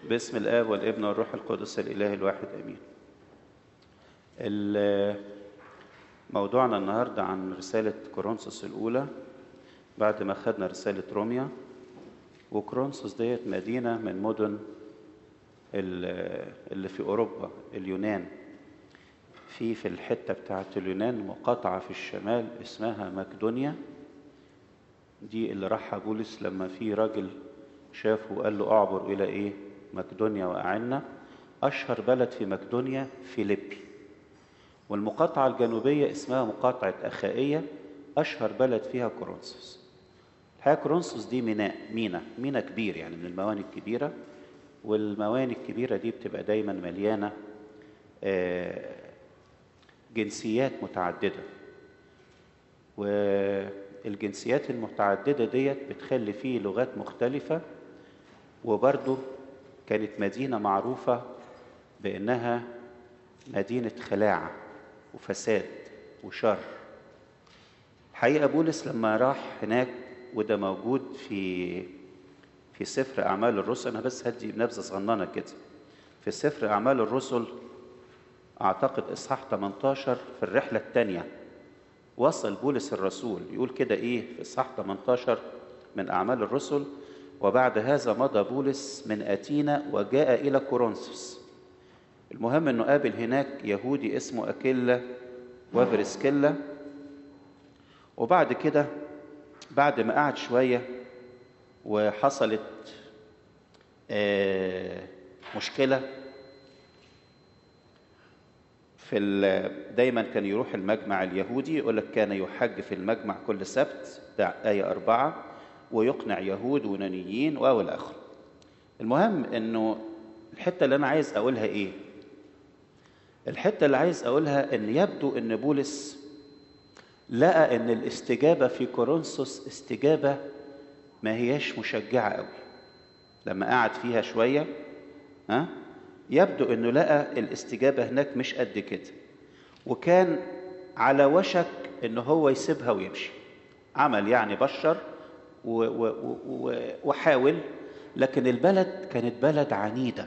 باسم الآب والابن والروح القدس الإله الواحد آمين موضوعنا النهاردة عن رسالة كورنثوس الأولى بعد ما خدنا رسالة روميا وكورنثوس ديت مدينة من مدن اللي في أوروبا اليونان في في الحتة بتاعت اليونان مقاطعة في الشمال اسمها مقدونيا دي اللي راحها بولس لما في راجل شافه وقال له اعبر إلى إيه مقدونيا وأعنا أشهر بلد في مقدونيا فيليبي والمقاطعة الجنوبية اسمها مقاطعة أخائية أشهر بلد فيها كورنثوس الحقيقة كورنثوس دي ميناء مينا مينا كبير يعني من الموانئ الكبيرة والموانئ الكبيرة دي بتبقى دايما مليانة جنسيات متعددة والجنسيات المتعددة ديت بتخلي فيه لغات مختلفة وبرضه كانت مدينة معروفة بأنها مدينة خلاعة وفساد وشر الحقيقة بولس لما راح هناك وده موجود في في سفر أعمال الرسل أنا بس هدي نبذة صغننة كده في سفر أعمال الرسل أعتقد إصحاح 18 في الرحلة الثانية وصل بولس الرسول يقول كده إيه في إصحاح 18 من أعمال الرسل وبعد هذا مضى بولس من أتينا وجاء إلى كورنثوس المهم انه قابل هناك يهودي اسمه اكيلا وفرسكيلا وبعد كده بعد ما قعد شويه وحصلت مشكله في دايما كان يروح المجمع اليهودي يقول لك كان يحج في المجمع كل سبت ده آية أربعة ويقنع يهود ونانيين وإلى آخره. المهم إنه الحتة اللي أنا عايز أقولها إيه؟ الحته اللي عايز اقولها ان يبدو ان بولس لقى ان الاستجابه في كورنثوس استجابه ما هياش مشجعه قوي لما قعد فيها شويه ها يبدو انه لقى الاستجابه هناك مش قد كده وكان على وشك ان هو يسيبها ويمشي عمل يعني بشر و و و وحاول لكن البلد كانت بلد عنيده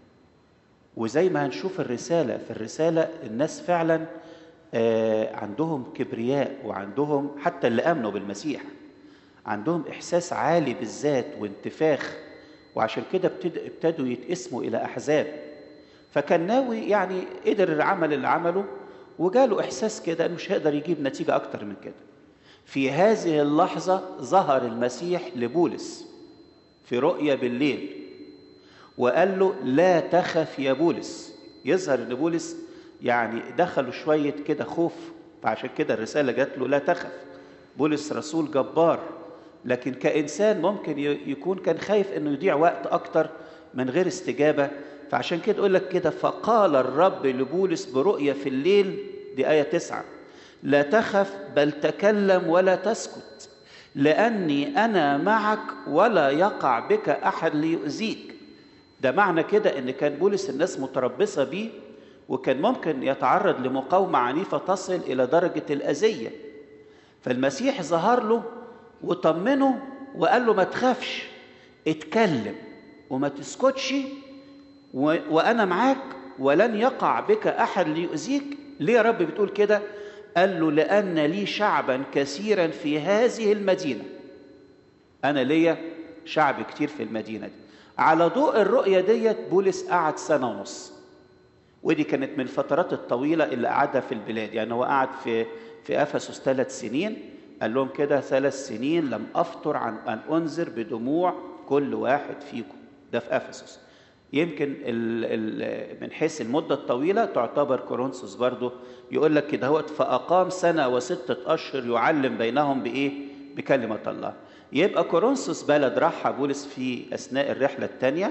وزي ما هنشوف الرسالة في الرسالة الناس فعلا آه عندهم كبرياء وعندهم حتى اللي آمنوا بالمسيح عندهم إحساس عالي بالذات وانتفاخ وعشان كده ابتدوا يتقسموا إلى أحزاب فكان ناوي يعني قدر العمل اللي عمله وجاله إحساس كده إنه مش هيقدر يجيب نتيجة أكتر من كده في هذه اللحظة ظهر المسيح لبولس في رؤية بالليل وقال له لا تخف يا بولس يظهر ان بولس يعني دخلوا شويه كده خوف فعشان كده الرساله جات له لا تخف بولس رسول جبار لكن كانسان ممكن يكون كان خايف انه يضيع وقت اكتر من غير استجابه فعشان كده يقول لك كده فقال الرب لبولس برؤيا في الليل دي ايه تسعة لا تخف بل تكلم ولا تسكت لاني انا معك ولا يقع بك احد ليؤذيك ده معنى كده ان كان بولس الناس متربصه بيه وكان ممكن يتعرض لمقاومه عنيفه تصل الى درجه الاذيه فالمسيح ظهر له وطمنه وقال له ما تخافش اتكلم وما تسكتش و... وانا معاك ولن يقع بك احد ليؤذيك ليه يا رب بتقول كده قال له لان لي شعبا كثيرا في هذه المدينه انا ليا شعب كتير في المدينه دي على ضوء الرؤية ديت بولس قعد سنة ونص ودي كانت من الفترات الطويلة اللي قعدها في البلاد يعني هو قعد في في أفسس ثلاث سنين قال لهم كده ثلاث سنين لم أفطر عن أن أنذر بدموع كل واحد فيكم ده في أفسس يمكن ال ال من حيث المدة الطويلة تعتبر كورنثوس برضه يقول لك كده هو فأقام سنة وستة أشهر يعلم بينهم بإيه؟ بكلمة الله يبقى كورنثوس بلد راحها بولس في اثناء الرحله الثانيه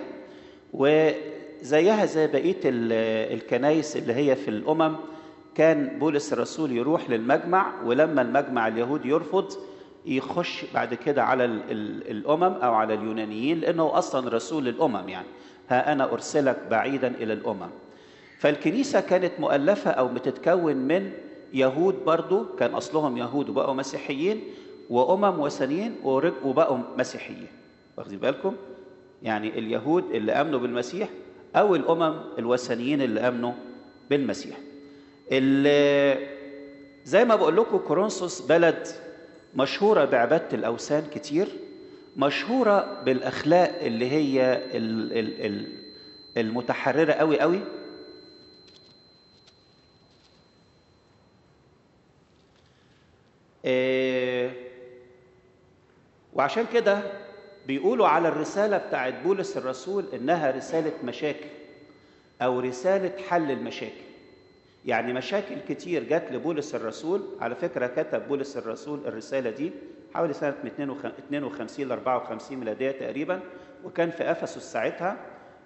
وزيها زي بقيه الكنايس اللي هي في الامم كان بولس الرسول يروح للمجمع ولما المجمع اليهودي يرفض يخش بعد كده على الامم او على اليونانيين لانه اصلا رسول الامم يعني ها انا ارسلك بعيدا الى الامم فالكنيسه كانت مؤلفه او بتتكون من يهود برضو كان اصلهم يهود وبقوا مسيحيين وامم وثنيين وبقوا مسيحيين واخدين بالكم يعني اليهود اللي امنوا بالمسيح او الامم الوثنيين اللي امنوا بالمسيح اللي زي ما بقول لكم كورنثوس بلد مشهوره بعباده الاوثان كتير مشهوره بالاخلاق اللي هي ال- ال- ال- المتحرره قوي قوي إيه، وعشان كده بيقولوا على الرسالة بتاعت بولس الرسول إنها رسالة مشاكل أو رسالة حل المشاكل يعني مشاكل كتير جت لبولس الرسول على فكرة كتب بولس الرسول الرسالة دي حوالي سنة 52 ل 54 ميلادية تقريبا وكان في أفسس ساعتها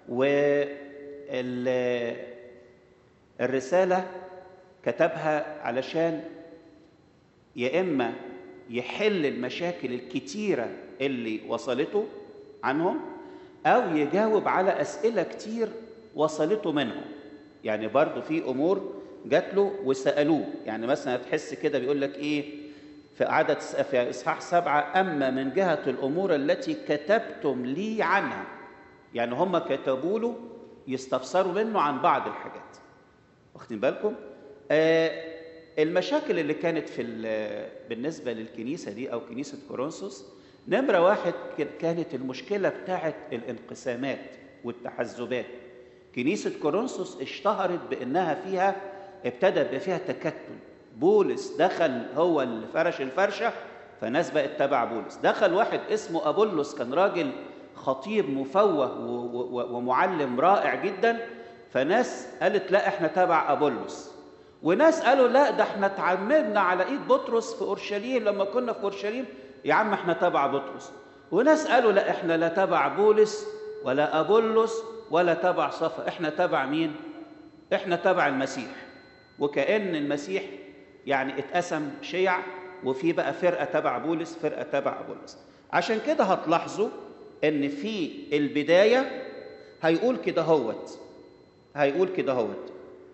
والرسالة كتبها علشان يا اما يحل المشاكل الكتيره اللي وصلته عنهم او يجاوب على اسئله كتير وصلته منهم يعني برضه في امور جات له وسالوه يعني مثلا تحس كده بيقول لك ايه في عدد في اصحاح سبعه اما من جهه الامور التي كتبتم لي عنها يعني هم كتبوا له يستفسروا منه عن بعض الحاجات واخدين بالكم آه المشاكل اللي كانت في بالنسبة للكنيسة دي أو كنيسة كورنثوس نمرة واحد كانت المشكلة بتاعة الانقسامات والتحزبات كنيسة كورنثوس اشتهرت بأنها فيها ابتدى يبقى فيها تكتل بولس دخل هو اللي فرش الفرشة فناس بقت تبع بولس دخل واحد اسمه أبولس كان راجل خطيب مفوه ومعلم رائع جدا فناس قالت لا احنا تبع أبولس وناس قالوا لا ده احنا اتعمدنا على ايد بطرس في اورشليم لما كنا في اورشليم يا عم احنا تبع بطرس وناس قالوا لا احنا لا تبع بولس ولا ابولس ولا تبع صفا احنا تبع مين احنا تبع المسيح وكأن المسيح يعني اتقسم شيع وفي بقى فرقة تبع بولس فرقة تبع بولس عشان كده هتلاحظوا ان في البداية هيقول كده هوت هيقول كده هوت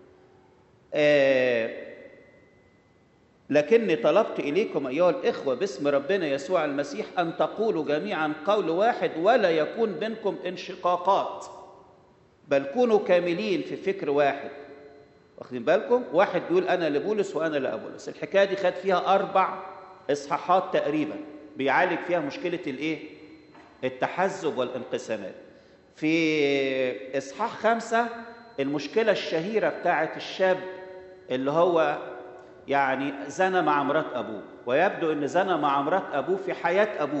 آه لكني طلبت إليكم أيها الإخوة باسم ربنا يسوع المسيح أن تقولوا جميعا قول واحد ولا يكون بينكم انشقاقات بل كونوا كاملين في فكر واحد واخدين بالكم واحد بيقول أنا لبولس وأنا لأبولس الحكاية دي خد فيها أربع إصحاحات تقريبا بيعالج فيها مشكلة الإيه؟ التحزب والانقسامات في إصحاح خمسة المشكلة الشهيرة بتاعت الشاب اللي هو يعني زنى مع مرات أبوه ويبدو أن زنى مع مرات أبوه في حياة أبوه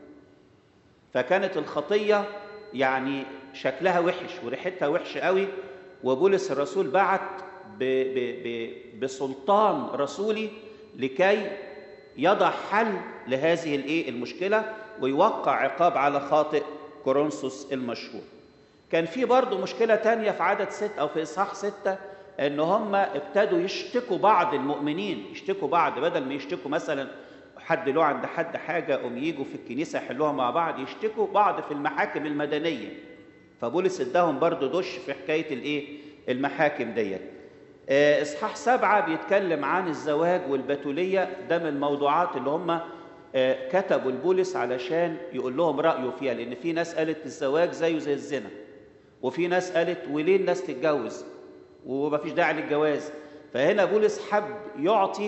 فكانت الخطية يعني شكلها وحش وريحتها وحش قوي وبولس الرسول بعت ب ب ب بسلطان رسولي لكي يضع حل لهذه الايه المشكله ويوقع عقاب على خاطئ كورنثوس المشهور كان في برضه مشكلة تانية في عدد ستة أو في إصحاح ستة إن هم ابتدوا يشتكوا بعض المؤمنين يشتكوا بعض بدل ما يشتكوا مثلا حد له عند حد حاجة قوم يجوا في الكنيسة يحلوها مع بعض يشتكوا بعض في المحاكم المدنية فبولس اداهم برضه دش في حكاية الإيه المحاكم ديت إصحاح سبعة بيتكلم عن الزواج والبتولية ده من الموضوعات اللي هم كتبوا لبولس علشان يقول لهم رأيه فيها لأن في ناس قالت الزواج زيه زي الزنا وفي ناس قالت وليه الناس تتجوز ومفيش داعي للجواز فهنا بولس حب يعطي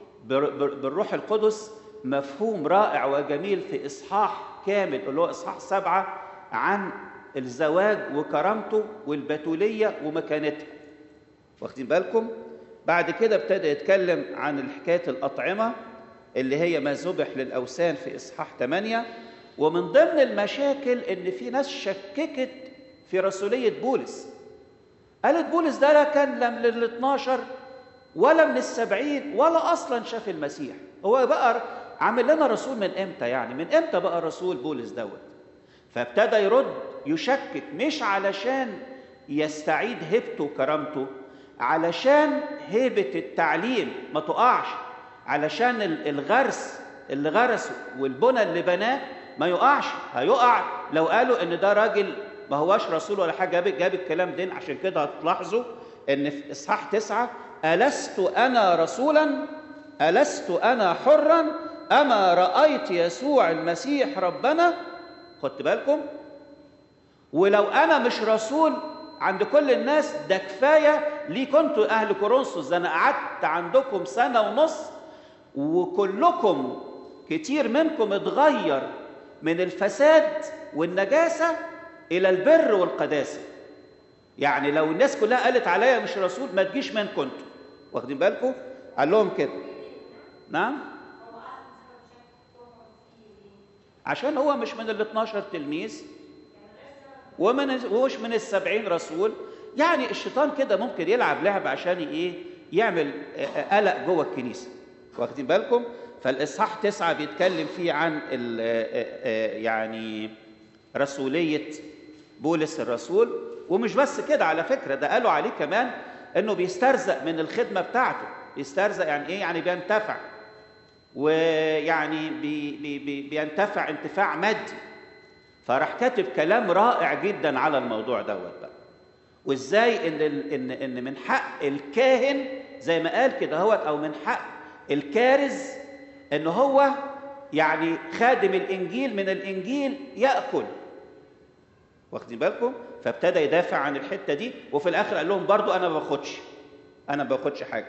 بالروح القدس مفهوم رائع وجميل في إصحاح كامل اللي هو إصحاح سبعة عن الزواج وكرامته والبتولية ومكانتها واخدين بالكم بعد كده ابتدى يتكلم عن حكاية الأطعمة اللي هي ما ذبح للأوثان في إصحاح 8 ومن ضمن المشاكل إن في ناس شككت في رسولية بولس قالت بولس ده لا كان لا من ال 12 ولا من السبعين ولا أصلا شاف المسيح هو بقى عامل لنا رسول من إمتى يعني من إمتى بقى رسول بولس دوت فابتدى يرد يشكك مش علشان يستعيد هيبته وكرامته علشان هيبة التعليم ما تقعش علشان الغرس اللي غرسه والبنى اللي بناه ما يقعش هيقع لو قالوا ان ده راجل ما هواش رسول ولا حاجه جاب جاب الكلام ده عشان كده هتلاحظوا ان في اصحاح تسعه ألست أنا رسولا ألست أنا حرا أما رأيت يسوع المسيح ربنا خدت بالكم ولو انا مش رسول عند كل الناس ده كفايه ليه كنتوا اهل كورنثوس ده انا قعدت عندكم سنه ونص وكلكم كتير منكم اتغير من الفساد والنجاسه الى البر والقداسه يعني لو الناس كلها قالت عليا مش رسول ما تجيش منكم انتوا واخدين بالكم قال لهم كده نعم عشان هو مش من ال 12 تلميذ ومن ومش من السبعين رسول يعني الشيطان كده ممكن يلعب لعب عشان ايه يعمل قلق جوه الكنيسه واخدين بالكم فالاصحاح تسعة بيتكلم فيه عن يعني رسوليه بولس الرسول ومش بس كده على فكره ده قالوا عليه كمان انه بيسترزق من الخدمه بتاعته بيسترزق يعني ايه يعني بينتفع ويعني بي بي بي بينتفع انتفاع مادي فراح كاتب كلام رائع جدا على الموضوع دوت بقى وازاي ان ان ان من حق الكاهن زي ما قال كده هوت او من حق الكارز ان هو يعني خادم الانجيل من الانجيل ياكل واخدين بالكم فابتدى يدافع عن الحته دي وفي الاخر قال لهم برضو انا ما باخدش انا ما باخدش حاجه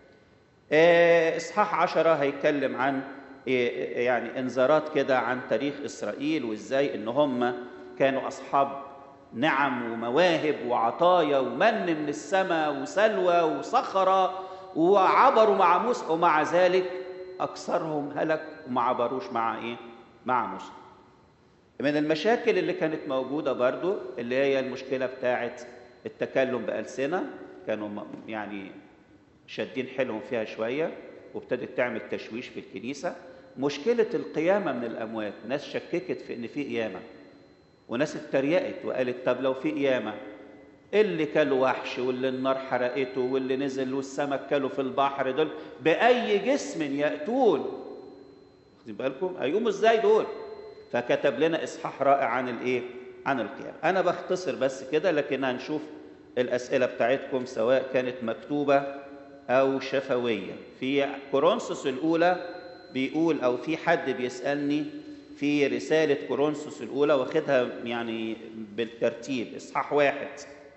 اصحاح عشرة هيتكلم عن يعني انذارات كده عن تاريخ اسرائيل وازاي ان هم كانوا اصحاب نعم ومواهب وعطايا ومن من السماء وسلوى وصخره وعبروا مع موسى ومع ذلك اكثرهم هلك وما عبروش مع ايه؟ مع موسى. من المشاكل اللي كانت موجوده برضو اللي هي المشكله بتاعه التكلم بالسنه كانوا يعني شادين حيلهم فيها شويه وابتدت تعمل تشويش في الكنيسه مشكله القيامه من الاموات ناس شككت في ان في قيامه وناس اتريقت وقالت طب لو في قيامه اللي كلوا وحش واللي النار حرقته واللي نزل والسمك كلوا في البحر دول باي جسم ياتون واخدين بالكم هيقوموا ازاي دول فكتب لنا اصحاح رائع عن الايه عن القيامه انا بختصر بس كده لكن هنشوف الاسئله بتاعتكم سواء كانت مكتوبه او شفويه في كورنثوس الاولى بيقول او في حد بيسالني في رساله كورنثوس الاولى واخدها يعني بالترتيب اصحاح واحد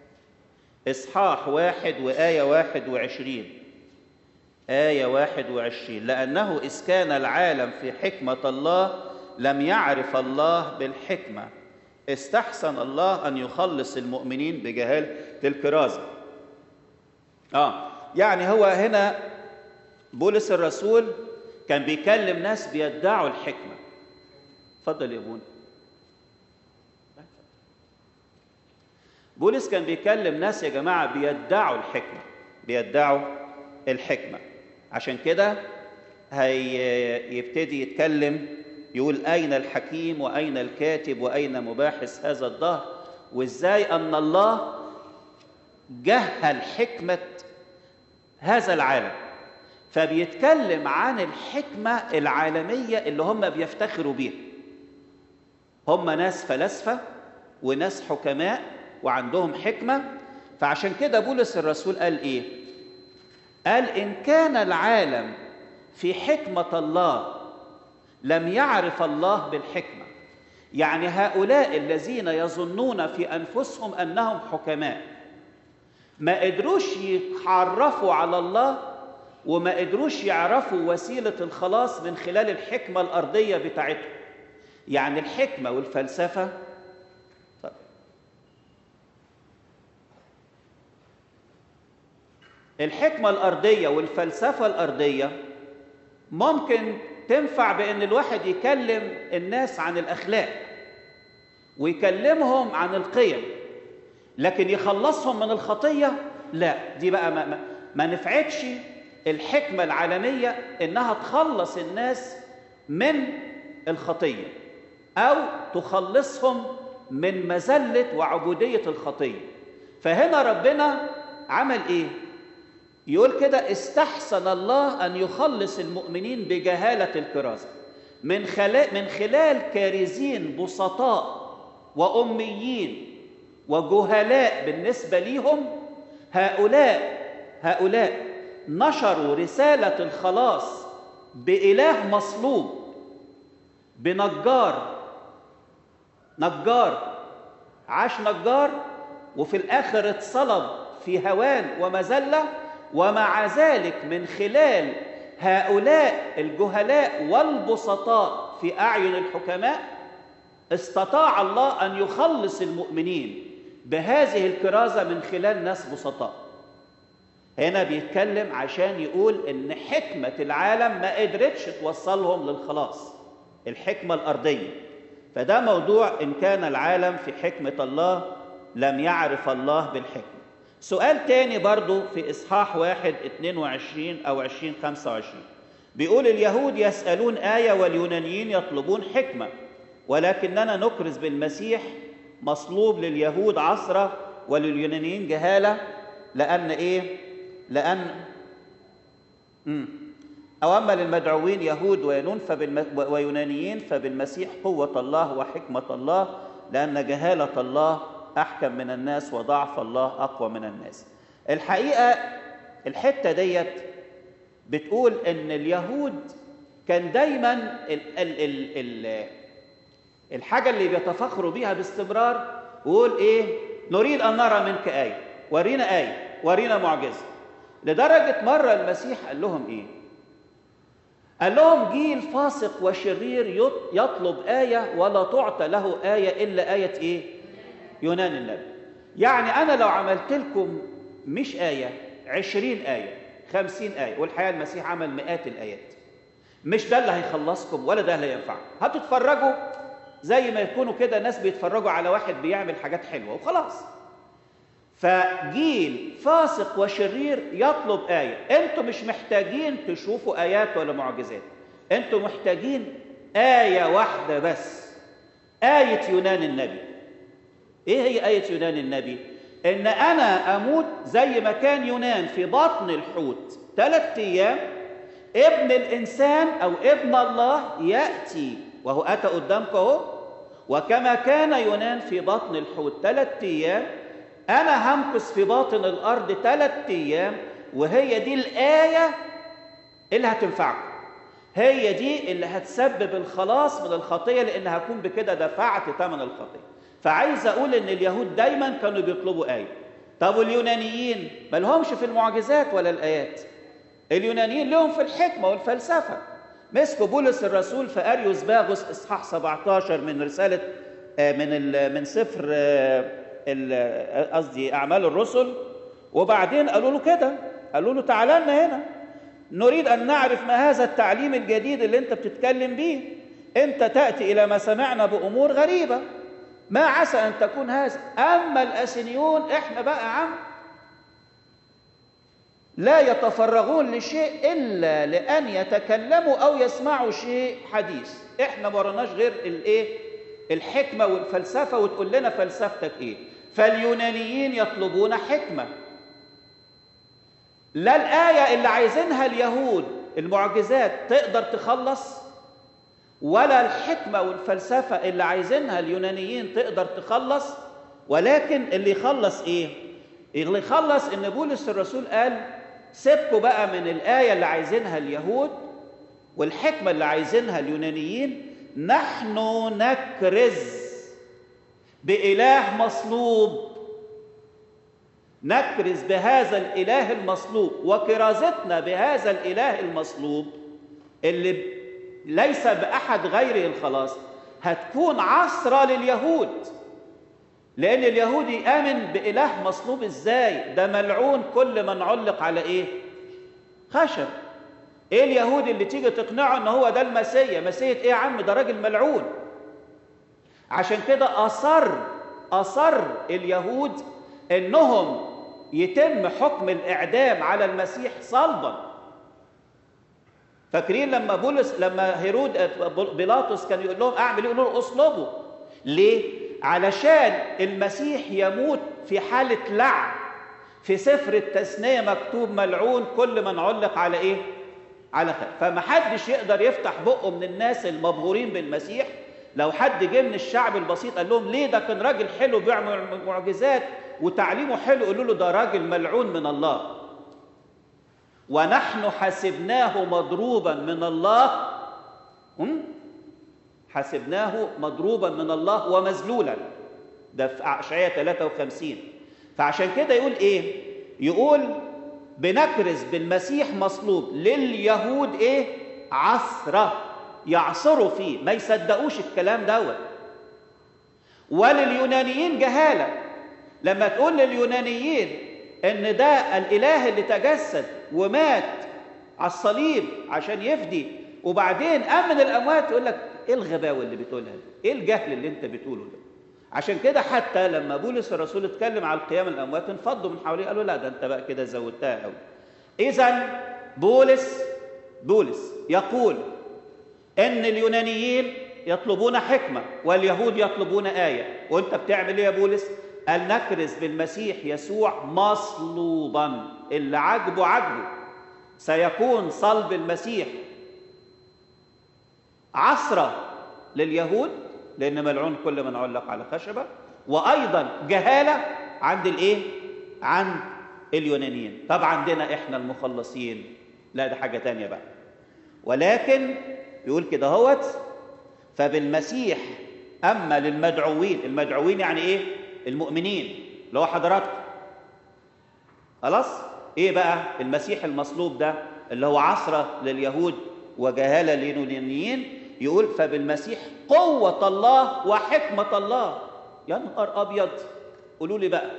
اصحاح واحد وايه واحد وعشرين آية واحد وعشرين لأنه إذ كان العالم في حكمة الله لم يعرف الله بالحكمة استحسن الله أن يخلص المؤمنين بجهالة الكرازة آه يعني هو هنا بولس الرسول كان بيكلم ناس بيدعوا الحكمة اتفضل يا ابونا بولس كان بيكلم ناس يا جماعة بيدعوا الحكمة بيدعوا الحكمة عشان كده هيبتدي يتكلم يقول أين الحكيم وأين الكاتب وأين مباحث هذا الدهر وإزاي أن الله جهل حكمة هذا العالم فبيتكلم عن الحكمة العالمية اللي هم بيفتخروا بيها هم ناس فلاسفة وناس حكماء وعندهم حكمة فعشان كده بولس الرسول قال إيه؟ قال إن كان العالم في حكمة الله لم يعرف الله بالحكمة يعني هؤلاء الذين يظنون في أنفسهم أنهم حكماء ما قدروش يتعرفوا على الله وما قدروش يعرفوا وسيلة الخلاص من خلال الحكمة الأرضية بتاعتهم يعني الحكمة والفلسفة طيب. الحكمة الأرضية والفلسفة الأرضية ممكن تنفع بأن الواحد يكلم الناس عن الأخلاق ويكلمهم عن القيم لكن يخلصهم من الخطية لا دي بقى ما, ما, ما نفعتش الحكمة العالمية إنها تخلص الناس من الخطية أو تخلصهم من مذلة وعبودية الخطية فهنا ربنا عمل إيه؟ يقول كده استحسن الله أن يخلص المؤمنين بجهالة الكرازة من خلال, من خلال كارزين بسطاء وأميين وجهلاء بالنسبة ليهم هؤلاء هؤلاء نشروا رسالة الخلاص بإله مصلوب بنجار نجار عاش نجار وفي الآخر اتصلب في هوان ومذلة ومع ذلك من خلال هؤلاء الجهلاء والبسطاء في أعين الحكماء استطاع الله أن يخلص المؤمنين بهذه الكرازة من خلال ناس بسطاء هنا بيتكلم عشان يقول ان حكمة العالم ما قدرتش توصلهم للخلاص الحكمة الأرضية فده موضوع إن كان العالم في حكمة الله لم يعرف الله بالحكمة سؤال تاني برضو في إصحاح واحد 22 أو 20 25 بيقول اليهود يسألون آية واليونانيين يطلبون حكمة ولكننا نكرز بالمسيح مصلوب لليهود عصرة ولليونانيين جهالة لأن إيه؟ لأن مم. أو أما للمدعوين يهود وينون فبالم... ويونانيين فبالمسيح قوة الله وحكمة الله لأن جهالة الله أحكم من الناس وضعف الله أقوى من الناس الحقيقة الحتة ديت بتقول إن اليهود كان دايما ال... ال... ال... ال... الحاجة اللي بيتفخروا بيها باستمرار ويقول إيه نريد أن نرى منك آية ورينا آية ورينا معجزة لدرجة مرة المسيح قال لهم إيه قال لهم جيل فاسق وشرير يطلب آية ولا تعطى له آية إلا آية إيه؟ يونان النبي يعني أنا لو عملت لكم مش آية عشرين آية خمسين آية والحقيقة المسيح عمل مئات الآيات مش ده اللي هيخلصكم ولا ده اللي ينفعكم هتتفرجوا زي ما يكونوا كده ناس بيتفرجوا على واحد بيعمل حاجات حلوة وخلاص فجيل فاسق وشرير يطلب آية أنتم مش محتاجين تشوفوا آيات ولا معجزات أنتم محتاجين آية واحدة بس آية يونان النبي إيه هي آية يونان النبي؟ إن أنا أموت زي ما كان يونان في بطن الحوت ثلاثة أيام ابن الإنسان أو ابن الله يأتي وهو أتى قدامك أهو وكما كان يونان في بطن الحوت ثلاثة أيام أنا همكث في باطن الأرض ثلاثة أيام وهي دي الآية اللي هتنفعكم هي دي اللي هتسبب الخلاص من الخطية لأن هكون بكده دفعت ثمن الخطية فعايز أقول إن اليهود دايما كانوا بيطلبوا آية طب واليونانيين ما لهمش في المعجزات ولا الآيات اليونانيين لهم في الحكمة والفلسفة مسكوا بولس الرسول في أريوس باغوس إصحاح 17 من رسالة من من سفر قصدي اعمال الرسل وبعدين قالوا له كده قالوا له تعالى لنا هنا نريد ان نعرف ما هذا التعليم الجديد اللي انت بتتكلم به انت تاتي الى ما سمعنا بامور غريبه ما عسى ان تكون هذا اما الاسنيون احنا بقى عم لا يتفرغون لشيء الا لان يتكلموا او يسمعوا شيء حديث احنا ما وراناش غير الايه الحكمه والفلسفه وتقول لنا فلسفتك ايه فاليونانيين يطلبون حكمه لا الايه اللي عايزينها اليهود المعجزات تقدر تخلص ولا الحكمه والفلسفه اللي عايزينها اليونانيين تقدر تخلص ولكن اللي يخلص ايه اللي يخلص ان بولس الرسول قال سيبكوا بقى من الايه اللي عايزينها اليهود والحكمه اللي عايزينها اليونانيين نحن نكرز بإله مصلوب نكرز بهذا الإله المصلوب وكرازتنا بهذا الإله المصلوب اللي ليس بأحد غيره الخلاص هتكون عصرة لليهود لأن اليهودي آمن بإله مصلوب إزاي ده ملعون كل من علق على إيه خشب ايه اليهودي اللي تيجي تقنعه ان هو ده المسيا مسيا ايه يا عم ده راجل ملعون عشان كده اصر اصر اليهود انهم يتم حكم الاعدام على المسيح صلبا فاكرين لما بولس لما هيرود بيلاطس كان يقول لهم اعمل ايه يقولوا له اصلبوا ليه علشان المسيح يموت في حاله لعن في سفر التثنيه مكتوب ملعون كل من علق على ايه على خير فمحدش يقدر يفتح بقه من الناس المبهورين بالمسيح لو حد جه من الشعب البسيط قال لهم ليه ده كان راجل حلو بيعمل معجزات وتعليمه حلو قالوا له ده راجل ملعون من الله ونحن حسبناه مضروبا من الله حسبناه مضروبا من الله ومذلولا ده في اشعياء 53 فعشان كده يقول ايه يقول بنكرز بالمسيح مصلوب لليهود ايه عثرة يعصروا فيه ما يصدقوش الكلام دوت ولليونانيين جهالة لما تقول لليونانيين ان ده الاله اللي تجسد ومات على الصليب عشان يفدي وبعدين قام من الاموات يقول لك ايه الغباوه اللي بتقولها دي ايه الجهل اللي انت بتقوله ده عشان كده حتى لما بولس الرسول اتكلم على القيام الاموات انفضوا من حواليه قالوا لا ده انت بقى كده زودتها قوي اذا بولس بولس يقول ان اليونانيين يطلبون حكمه واليهود يطلبون ايه وانت بتعمل ايه يا بولس قال نكرز بالمسيح يسوع مصلوبا اللي عجبه عجبه سيكون صلب المسيح عصرة لليهود لأن ملعون كل من علق على خشبة وأيضا جهالة عند الإيه؟ عند اليونانيين طب عندنا إحنا المخلصين لا ده حاجة تانية بقى ولكن يقول كده هوت فبالمسيح أما للمدعوين المدعوين يعني إيه؟ المؤمنين اللي هو حضراتكم خلاص؟ إيه بقى المسيح المصلوب ده اللي هو عصرة لليهود وجهالة لليونانيين يقول فبالمسيح قوة الله وحكمة الله يا نهار أبيض قولوا لي بقى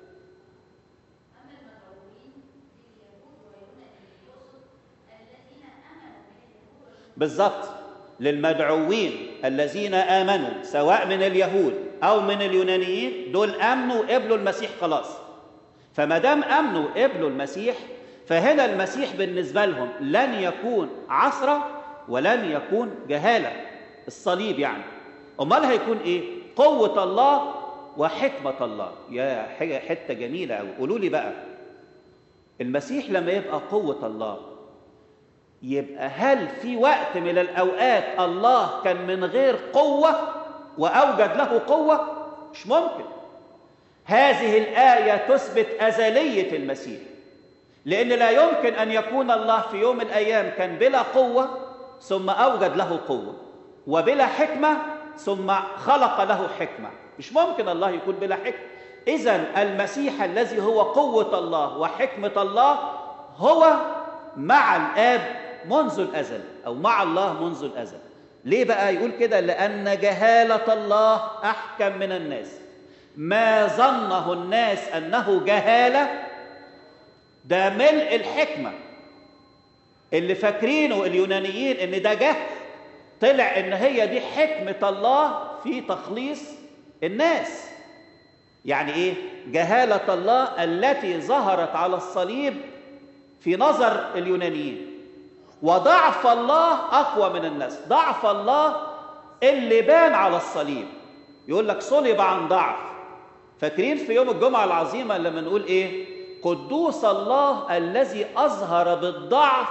بالظبط للمدعوين الذين آمنوا سواء من اليهود أو من اليونانيين دول آمنوا قبلوا المسيح خلاص فما دام آمنوا قبلوا المسيح فهنا المسيح بالنسبة لهم لن يكون عصرة ولن يكون جهالة الصليب يعني أمال هيكون إيه؟ قوة الله وحكمة الله يا حاجة حتة جميلة أوي قولوا لي بقى المسيح لما يبقى قوة الله يبقى هل في وقت من الأوقات الله كان من غير قوة وأوجد له قوة؟ مش ممكن هذه الآية تثبت أزلية المسيح لأن لا يمكن أن يكون الله في يوم من الأيام كان بلا قوة ثم أوجد له قوة وبلا حكمة ثم خلق له حكمة مش ممكن الله يكون بلا حكمة إذا المسيح الذي هو قوة الله وحكمة الله هو مع الآب منذ الأزل أو مع الله منذ الأزل ليه بقى يقول كده لأن جهالة الله أحكم من الناس ما ظنه الناس أنه جهالة ده ملء الحكمة اللي فاكرينه اليونانيين ان ده جهل طلع ان هي دي حكمة الله في تخليص الناس يعني ايه جهالة الله التي ظهرت على الصليب في نظر اليونانيين وضعف الله اقوى من الناس ضعف الله اللي بان على الصليب يقول لك صلب عن ضعف فاكرين في يوم الجمعة العظيمة لما نقول ايه قدوس الله الذي اظهر بالضعف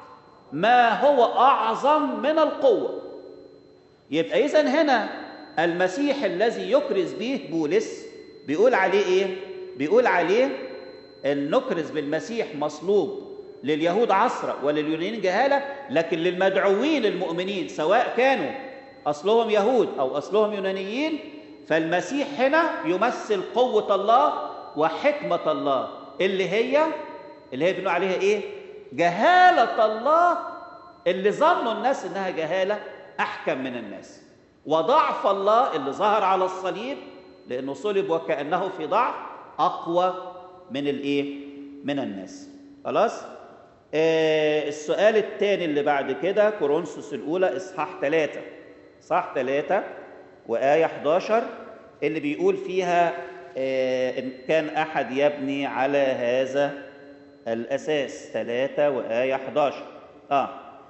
ما هو اعظم من القوه يبقى اذا هنا المسيح الذي يكرز به بولس بيقول عليه ايه بيقول عليه ان نكرز بالمسيح مصلوب لليهود عصرة ولليونانيين جهالة لكن للمدعوين المؤمنين سواء كانوا أصلهم يهود أو أصلهم يونانيين فالمسيح هنا يمثل قوة الله وحكمة الله اللي هي اللي هي بنقول عليها ايه جهالة الله اللي ظنوا الناس انها جهالة احكم من الناس وضعف الله اللي ظهر على الصليب لانه صلب وكانه في ضعف اقوى من الايه من الناس خلاص آه السؤال الثاني اللي بعد كده كورنثوس الاولى اصحاح ثلاثة اصحاح ثلاثة وايه 11 اللي بيقول فيها آه ان كان احد يبني على هذا الاساس ثلاثة وايه 11 اه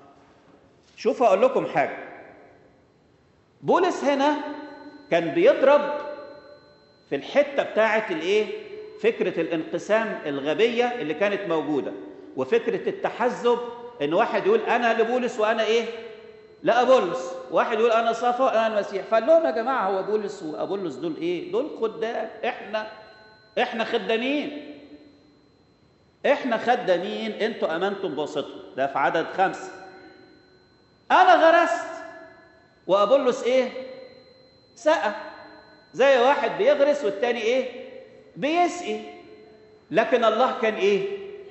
شوفوا اقول لكم حاجه بولس هنا كان بيضرب في الحته بتاعه الايه فكره الانقسام الغبيه اللي كانت موجوده وفكره التحزب ان واحد يقول انا لبولس وانا ايه لا بولس واحد يقول انا صفا وانا المسيح فقال لهم يا جماعه هو بولس وابولس دول ايه دول خدام احنا احنا خدامين احنا خدامين انتوا امنتم بواسطه ده في عدد خمسه انا غرست وابولس ايه سقى زي واحد بيغرس والتاني ايه بيسقي لكن الله كان ايه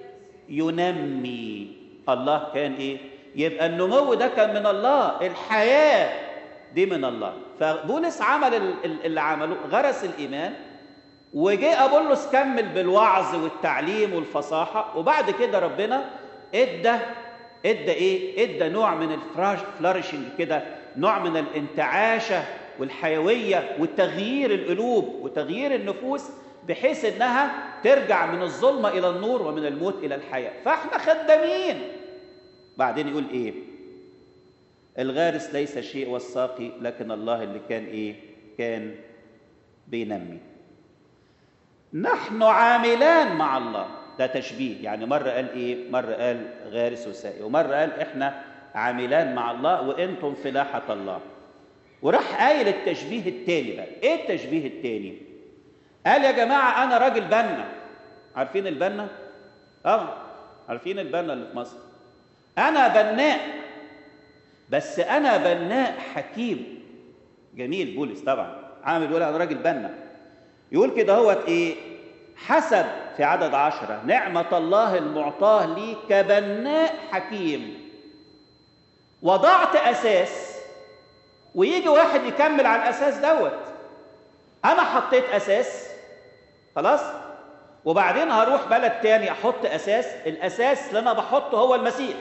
ينمي الله كان ايه يبقى النمو ده كان من الله الحياه دي من الله فبولس عمل اللي عمله غرس الايمان وجه ابولس كمل بالوعظ والتعليم والفصاحه وبعد كده ربنا ادى ادى ايه ادى نوع من الفلارشنج كده نوع من الانتعاشه والحيويه وتغيير القلوب وتغيير النفوس بحيث انها ترجع من الظلمه الى النور ومن الموت الى الحياه فاحنا خدامين بعدين يقول ايه الغارس ليس شيء والساقي لكن الله اللي كان ايه كان بينمي نحن عاملان مع الله ده تشبيه يعني مرة قال إيه مرة قال غارس وسائي ومرة قال إحنا عاملان مع الله وإنتم فلاحة الله وراح قايل التشبيه التاني بقى إيه التشبيه التاني قال يا جماعة أنا راجل بنا عارفين البنا اه عارفين البنا اللي في مصر أنا بناء بس أنا بناء حكيم جميل بولس طبعا عامل يقول أنا راجل بنا يقول كده هوت إيه حسب في عدد عشرة نعمة الله المعطاة لي كبناء حكيم وضعت أساس ويجي واحد يكمل على الأساس دوت أنا حطيت أساس خلاص وبعدين هروح بلد تاني أحط أساس الأساس اللي أنا بحطه هو المسيح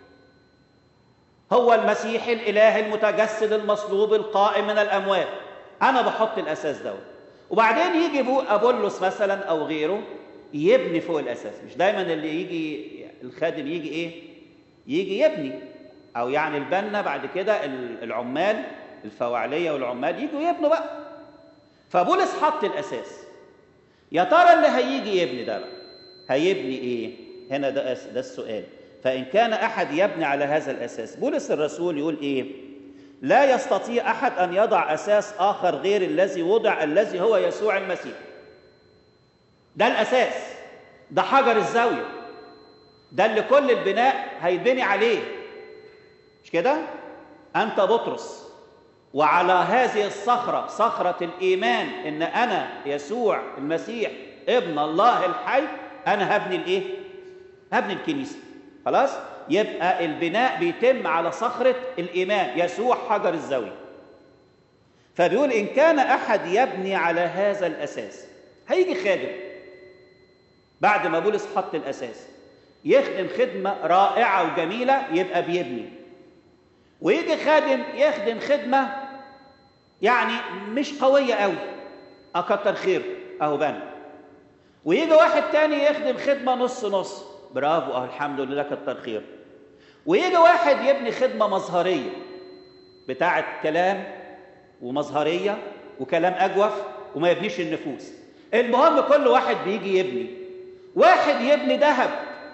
هو المسيح الإله المتجسد المصلوب القائم من الأموات أنا بحط الأساس دوت وبعدين يجي أبولس مثلا أو غيره يبني فوق الأساس مش دايما اللي يجي الخادم يجي إيه يجي يبني أو يعني البنا بعد كده العمال الفواعلية والعمال يجوا يبنوا بقى فبولس حط الأساس يا ترى اللي هيجي يبني ده بقى هيبني إيه هنا ده, ده السؤال فإن كان أحد يبني على هذا الأساس بولس الرسول يقول إيه لا يستطيع احد ان يضع اساس اخر غير الذي وضع الذي هو يسوع المسيح ده الاساس ده حجر الزاويه ده اللي كل البناء هيتبني عليه مش كده انت بطرس وعلى هذه الصخره صخره الايمان ان انا يسوع المسيح ابن الله الحي انا هبني الايه هبني الكنيسه خلاص يبقى البناء بيتم على صخرة الإيمان يسوع حجر الزاوية فبيقول إن كان أحد يبني على هذا الأساس هيجي خادم بعد ما بولس حط الأساس يخدم خدمة رائعة وجميلة يبقى بيبني ويجي خادم يخدم خدمة يعني مش قوية قوي أكتر خير أهو بنى ويجي واحد تاني يخدم خدمة نص نص برافو أهو الحمد لله كتر خير ويجي واحد يبني خدمة مظهرية بتاعة كلام ومظهرية وكلام أجوف وما يبنيش النفوس المهم كل واحد بيجي يبني واحد يبني ذهب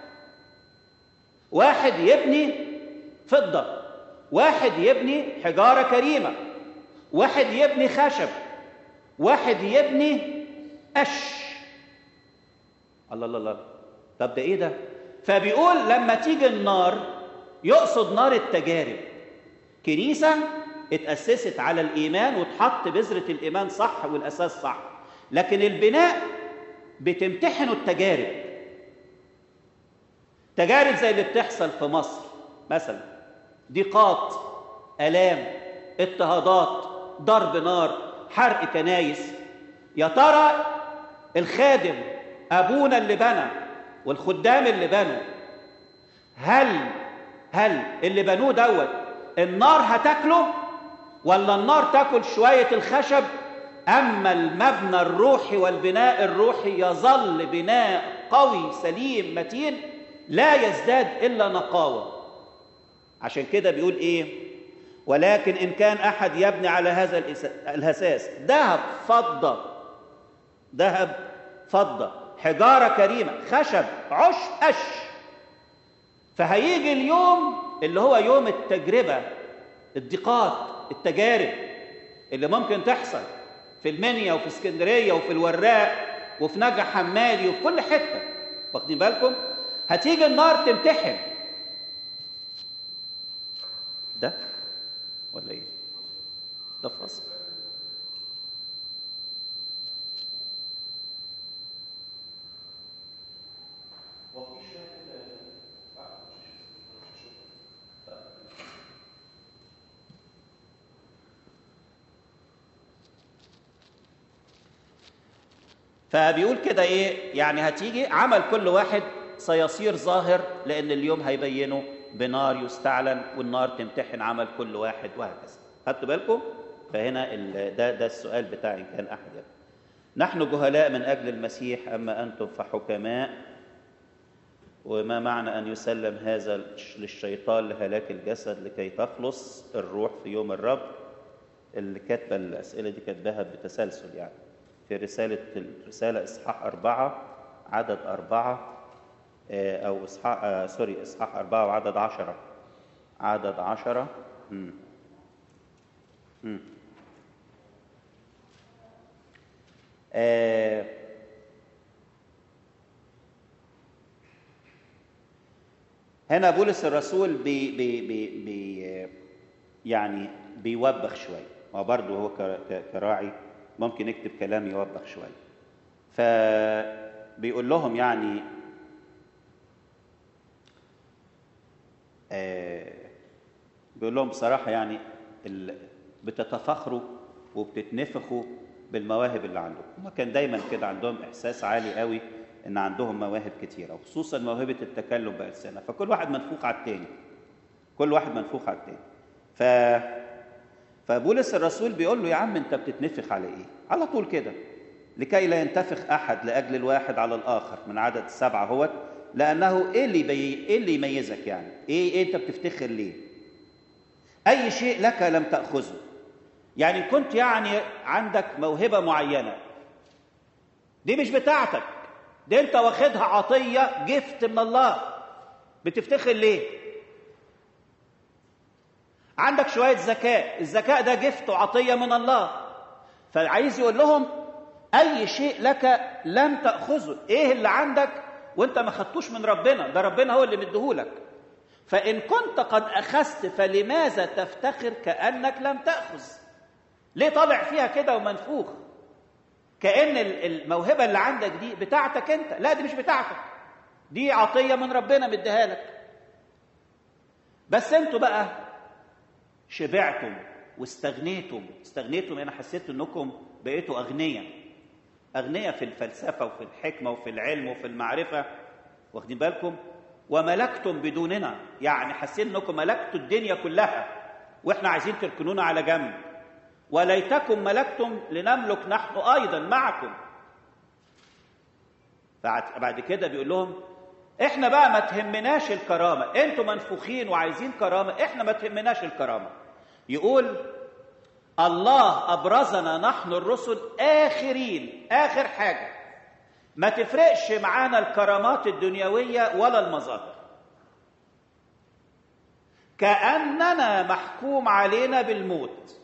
واحد يبني فضة واحد يبني حجارة كريمة واحد يبني خشب واحد يبني قش الله الله الله طب ده ايه ده فبيقول لما تيجي النار يقصد نار التجارب كنيسة اتأسست على الإيمان وتحط بذرة الإيمان صح والأساس صح لكن البناء بتمتحنوا التجارب تجارب زي اللي بتحصل في مصر مثلا ضيقات آلام اضطهادات ضرب نار حرق كنايس يا ترى الخادم أبونا اللي بنى والخدام اللي بنوا هل هل اللي بنوه دوت النار هتاكله ولا النار تاكل شويه الخشب اما المبنى الروحي والبناء الروحي يظل بناء قوي سليم متين لا يزداد الا نقاوه عشان كده بيقول ايه ولكن ان كان احد يبني على هذا الاساس ذهب فضه ذهب فضه حجاره كريمه خشب عش قش فهيجي اليوم اللي هو يوم التجربة الضيقات التجارب اللي ممكن تحصل في المنيا وفي اسكندرية وفي الوراق وفي نجع حمادي وفي كل حتة واخدين بالكم هتيجي النار تمتحن ده ولا ايه ده فاصل فبيقول كده ايه يعني هتيجي عمل كل واحد سيصير ظاهر لان اليوم هيبينه بنار يستعلن والنار تمتحن عمل كل واحد وهكذا خدتوا بالكم فهنا ال- ده ده السؤال بتاع ان كان احد يقول. نحن جهلاء من اجل المسيح اما انتم فحكماء وما معنى ان يسلم هذا للشيطان لهلاك الجسد لكي تخلص الروح في يوم الرب اللي كاتبه الاسئله دي كاتباها بتسلسل يعني في رساله الرساله اصحاح اربعه عدد اربعه آه، او اصحاح آه، سوري اصحاح اربعه وعدد عشره عدد عشره مم. مم. آه، هنا بولس الرسول بي بي بي بي يعني بيوبخ شويه ما برضه هو ك- ك- كراعي ممكن يكتب كلام يوبخ شويه فبيقول لهم يعني آه، بيقول لهم بصراحه يعني ال- بتتفاخروا وبتتنفخوا بالمواهب اللي عندكم هم كان دايما كده عندهم احساس عالي قوي ان عندهم مواهب كتيره وخصوصا موهبه التكلم بالسنه فكل واحد منفوخ على التاني كل واحد منفوخ على التاني ف فبولس الرسول بيقول له يا عم انت بتتنفخ على ايه على طول كده لكي لا ينتفخ احد لاجل الواحد على الاخر من عدد السبعه هو لانه ايه اللي بي... ايه اللي يميزك يعني ايه, إيه انت بتفتخر ليه اي شيء لك لم تاخذه يعني إن كنت يعني عندك موهبه معينه دي مش بتاعتك دي انت واخدها عطيه جفت من الله بتفتخر ليه عندك شويه ذكاء الذكاء ده جفت وعطيه من الله فعايز يقول لهم اي شيء لك لم تاخذه ايه اللي عندك وانت ما خدتوش من ربنا ده ربنا هو اللي مديهولك فان كنت قد اخذت فلماذا تفتخر كانك لم تاخذ ليه طالع فيها كده ومنفوخ كأن ال- الموهبة اللي عندك دي بتاعتك أنت لا دي مش بتاعتك دي عطية من ربنا مديها لك بس أنتوا بقى شبعتم واستغنيتم استغنيتم أنا حسيت أنكم بقيتوا أغنياء أغنياء في الفلسفة وفي الحكمة وفي العلم وفي المعرفة واخدين بالكم وملكتم بدوننا يعني حسيت أنكم ملكتوا الدنيا كلها وإحنا عايزين تركنونا على جنب وليتكم ملكتم لنملك نحن ايضا معكم بعد بعد كده بيقول لهم احنا بقى ما تهمناش الكرامه انتوا منفوخين وعايزين كرامه احنا ما تهمناش الكرامه يقول الله ابرزنا نحن الرسل اخرين اخر حاجه ما تفرقش معانا الكرامات الدنيويه ولا المظاهر كاننا محكوم علينا بالموت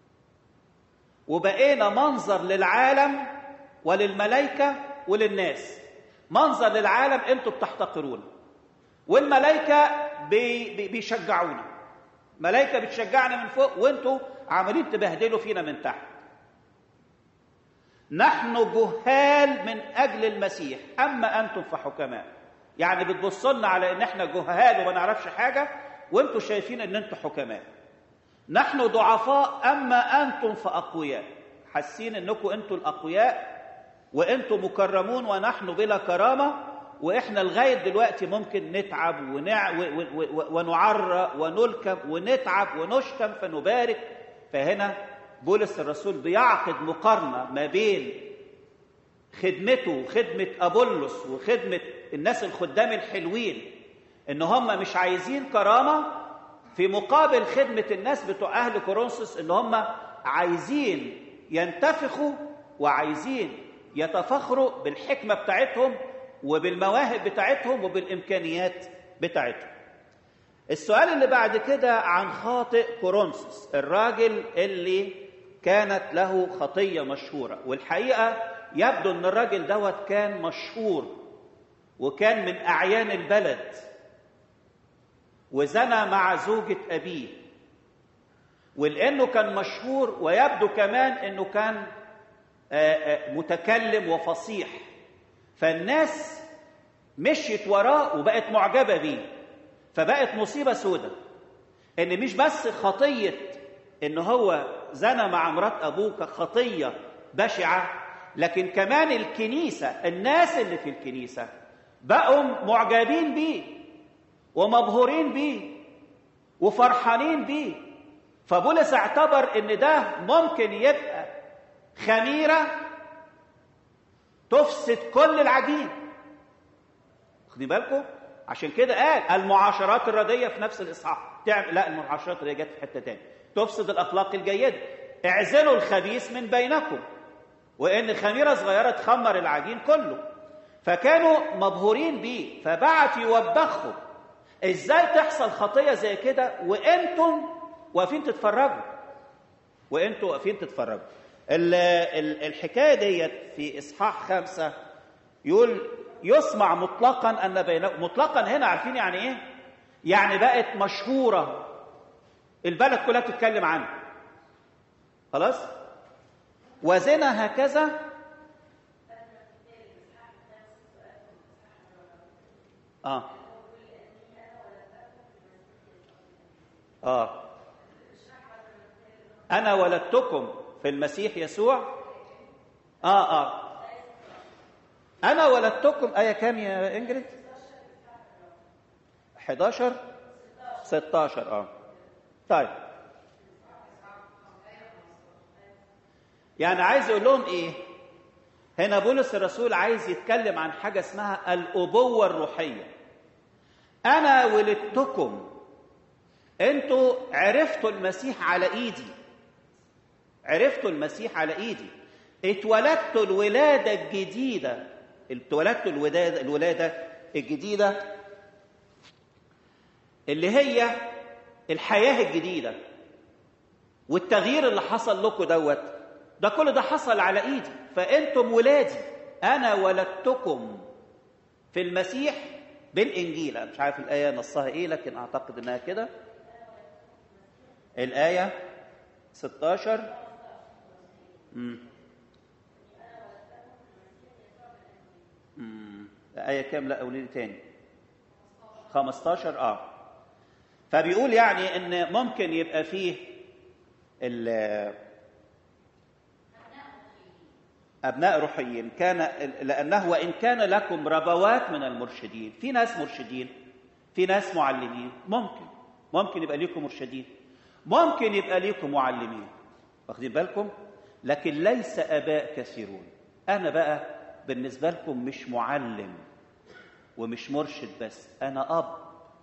وبقينا منظر للعالم وللملائكه وللناس منظر للعالم انتوا بتحتقرونا والملائكه بي بي بيشجعونا ملائكه بتشجعنا من فوق وانتوا عمالين تبهدلوا فينا من تحت نحن جهال من اجل المسيح اما انتم فحكماء يعني بتبصوا لنا على ان احنا جهال وما نعرفش حاجه وانتوا شايفين ان انتوا حكماء نحن ضعفاء اما انتم فاقوياء حاسين انكم انتوا الاقوياء وانتم مكرمون ونحن بلا كرامه واحنا لغايه دلوقتي ممكن نتعب ونع... و... و... و... ونعرى ونلكم ونتعب ونشتم فنبارك فهنا بولس الرسول بيعقد مقارنه ما بين خدمته وخدمه ابولس وخدمه الناس الخدام الحلوين ان هم مش عايزين كرامه في مقابل خدمة الناس بتوع أهل كورنثوس إن هم عايزين ينتفخوا وعايزين يتفخروا بالحكمة بتاعتهم وبالمواهب بتاعتهم وبالإمكانيات بتاعتهم. السؤال اللي بعد كده عن خاطئ كورنثوس الراجل اللي كانت له خطية مشهورة والحقيقة يبدو أن الراجل دوت كان مشهور وكان من أعيان البلد وزنى مع زوجة أبيه ولأنه كان مشهور ويبدو كمان أنه كان متكلم وفصيح فالناس مشيت وراه وبقت معجبة بيه فبقت مصيبة سودة ان مش بس خطية ان هو زنى مع مرات ابوه كخطية بشعة لكن كمان الكنيسة الناس اللي في الكنيسة بقوا معجبين بيه ومبهورين بيه وفرحانين بيه فبولس اعتبر ان ده ممكن يبقى خميرة تفسد كل العجين واخدين بالكم عشان كده قال المعاشرات الردية في نفس الإصحاح تعمل لا المعاشرات الردية جت في حتة تاني تفسد الأخلاق الجيدة اعزلوا الخبيث من بينكم وإن خميرة صغيرة تخمر العجين كله فكانوا مبهورين بيه فبعت يوبخهم ازاي تحصل خطيه زي كده وانتم واقفين تتفرجوا وانتم واقفين تتفرجوا الحكايه ديت في اصحاح خمسه يقول يسمع مطلقا ان بينكم مطلقا هنا عارفين يعني ايه؟ يعني بقت مشهوره البلد كلها بتتكلم عنها خلاص؟ وزنا هكذا اه اه انا ولدتكم في المسيح يسوع اه اه انا ولدتكم ايه كام يا انجريد 11 16 اه طيب يعني عايز يقول لهم ايه هنا بولس الرسول عايز يتكلم عن حاجه اسمها الابوه الروحيه انا ولدتكم انتوا عرفتوا المسيح على ايدي عرفتوا المسيح على ايدي اتولدتوا الولاده الجديده اتولدتوا الولاده الولاده الجديده اللي هي الحياه الجديده والتغيير اللي حصل لكم دوت ده كل ده حصل على ايدي فانتم ولادي انا ولدتكم في المسيح بالانجيل انا مش عارف الايه نصها ايه لكن اعتقد انها كده الايه 16 امم امم ايه كام لا قولي لي تاني 15 اه فبيقول يعني ان ممكن يبقى فيه أبناء روحيين كان لأنه وإن كان لكم ربوات من المرشدين في ناس مرشدين في ناس معلمين ممكن ممكن يبقى ليكم مرشدين ممكن يبقى ليكم معلمين واخدين بالكم لكن ليس آباء كثيرون أنا بقى بالنسبة لكم مش معلم ومش مرشد بس أنا أب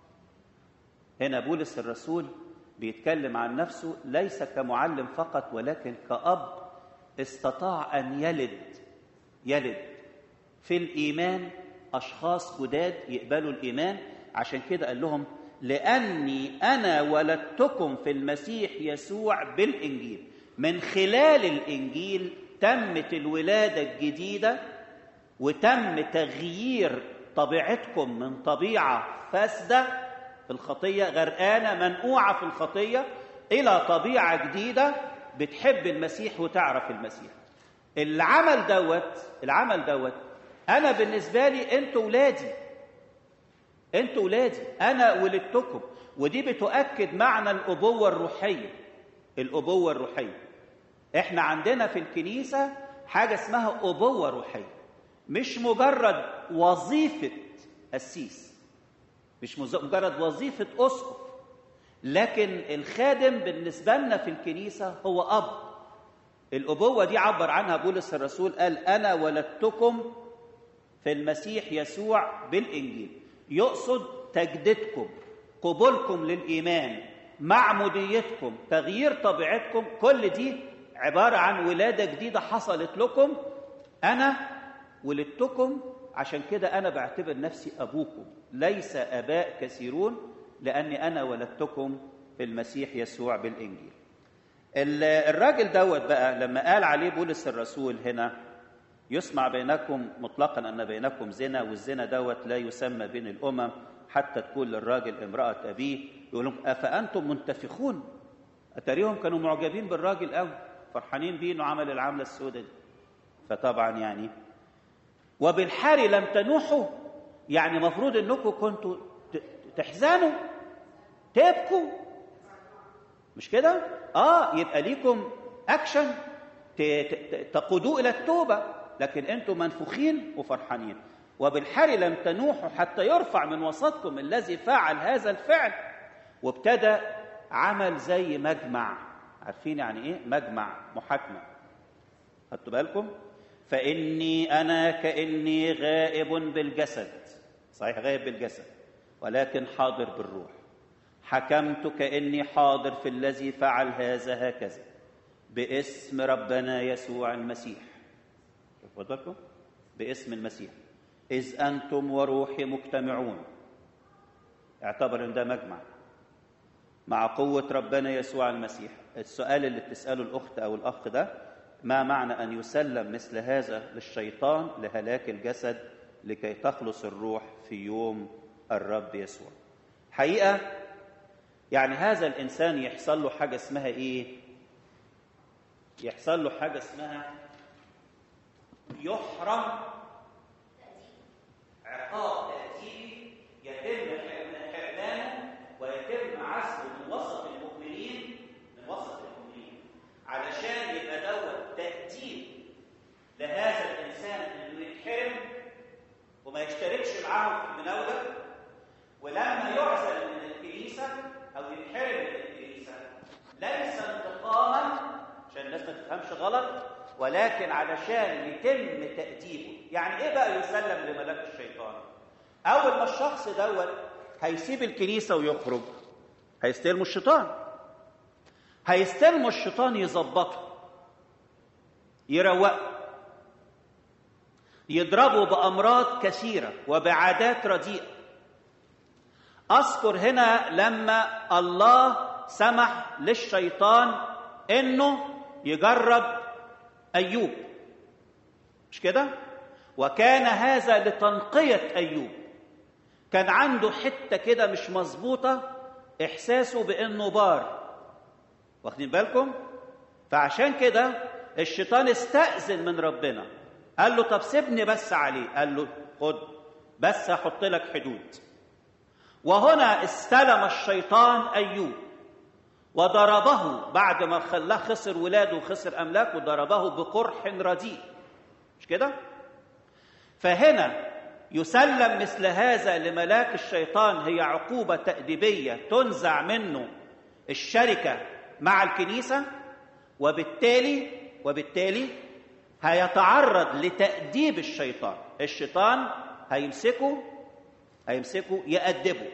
هنا بولس الرسول بيتكلم عن نفسه ليس كمعلم فقط ولكن كأب استطاع ان يلد يلد في الايمان اشخاص جداد يقبلوا الايمان عشان كده قال لهم لاني انا ولدتكم في المسيح يسوع بالانجيل من خلال الانجيل تمت الولاده الجديده وتم تغيير طبيعتكم من طبيعه فاسده في الخطيه غرقانه منقوعه في الخطيه الى طبيعه جديده بتحب المسيح وتعرف المسيح العمل دوت العمل دوت انا بالنسبه لي انتوا ولادي انتوا ولادي انا ولدتكم ودي بتؤكد معنى الابوه الروحيه الابوه الروحيه احنا عندنا في الكنيسه حاجه اسمها ابوه روحيه مش مجرد وظيفه قسيس مش مجرد وظيفه اسقف لكن الخادم بالنسبه لنا في الكنيسه هو اب الابوه دي عبر عنها بولس الرسول قال انا ولدتكم في المسيح يسوع بالانجيل يقصد تجديدكم قبولكم للايمان معموديتكم تغيير طبيعتكم كل دي عباره عن ولاده جديده حصلت لكم انا ولدتكم عشان كده انا بعتبر نفسي ابوكم ليس اباء كثيرون لاني انا ولدتكم في المسيح يسوع بالانجيل الراجل دوت بقى لما قال عليه بولس الرسول هنا يسمع بينكم مطلقا ان بينكم زنا والزنا دوت لا يسمى بين الامم حتى تكون للراجل امراه ابيه يقول لهم افانتم منتفخون اتاريهم كانوا معجبين بالراجل قوي فرحانين بيه انه عمل العمله السوداء دي فطبعا يعني وبالحار لم تنوحوا يعني مفروض انكم كنتوا تحزنوا تبكوا مش كده اه يبقى ليكم اكشن تقودوا الى التوبه لكن انتم منفوخين وفرحانين وبالحري لم تنوحوا حتى يرفع من وسطكم الذي فعل هذا الفعل وابتدى عمل زي مجمع عارفين يعني ايه مجمع محاكمه خدتوا بالكم فاني انا كاني غائب بالجسد صحيح غائب بالجسد ولكن حاضر بالروح حكمت كاني حاضر في الذي فعل هذا هكذا باسم ربنا يسوع المسيح شوفوا بالكم باسم المسيح اذ انتم وروحي مجتمعون اعتبر ان ده مجمع مع قوة ربنا يسوع المسيح السؤال اللي بتسأله الأخت أو الأخ ده ما معنى أن يسلم مثل هذا للشيطان لهلاك الجسد لكي تخلص الروح في يوم الرب يسوع حقيقة يعني هذا الإنسان يحصل له حاجة اسمها إيه يحصل له حاجة اسمها يحرم عقاب تأديبي يتم حرمانه ويتم عزله من وسط المؤمنين من وسط المؤمنين علشان يبقى دوت تأديب لهذا الإنسان إنه يتحرم وما يشتركش معاهم في المناولة ولما يعزل من الكنيسة أو يتحرم من الكنيسة ليس انتقاما عشان الناس ما تفهمش غلط ولكن علشان يتم تأديبه يعني ايه بقى يسلم لملاك الشيطان اول ما الشخص دوت هيسيب الكنيسه ويخرج هيستلموا الشيطان هيستلموا الشيطان يظبطه يروقه يضربوا بامراض كثيره وبعادات رديئه اذكر هنا لما الله سمح للشيطان انه يجرب ايوب مش كده وكان هذا لتنقيه ايوب كان عنده حته كده مش مظبوطه احساسه بانه بار واخدين بالكم فعشان كده الشيطان استأذن من ربنا قال له طب سيبني بس عليه قال له خد بس هحط لك حدود وهنا استلم الشيطان ايوب وضربه بعد ما خلاه خسر ولاده وخسر املاكه ضربه بقرح رديء مش كده فهنا يسلم مثل هذا لملاك الشيطان هي عقوبه تاديبيه تنزع منه الشركه مع الكنيسه وبالتالي وبالتالي هيتعرض لتاديب الشيطان الشيطان هيمسكه هيمسكه يأدبه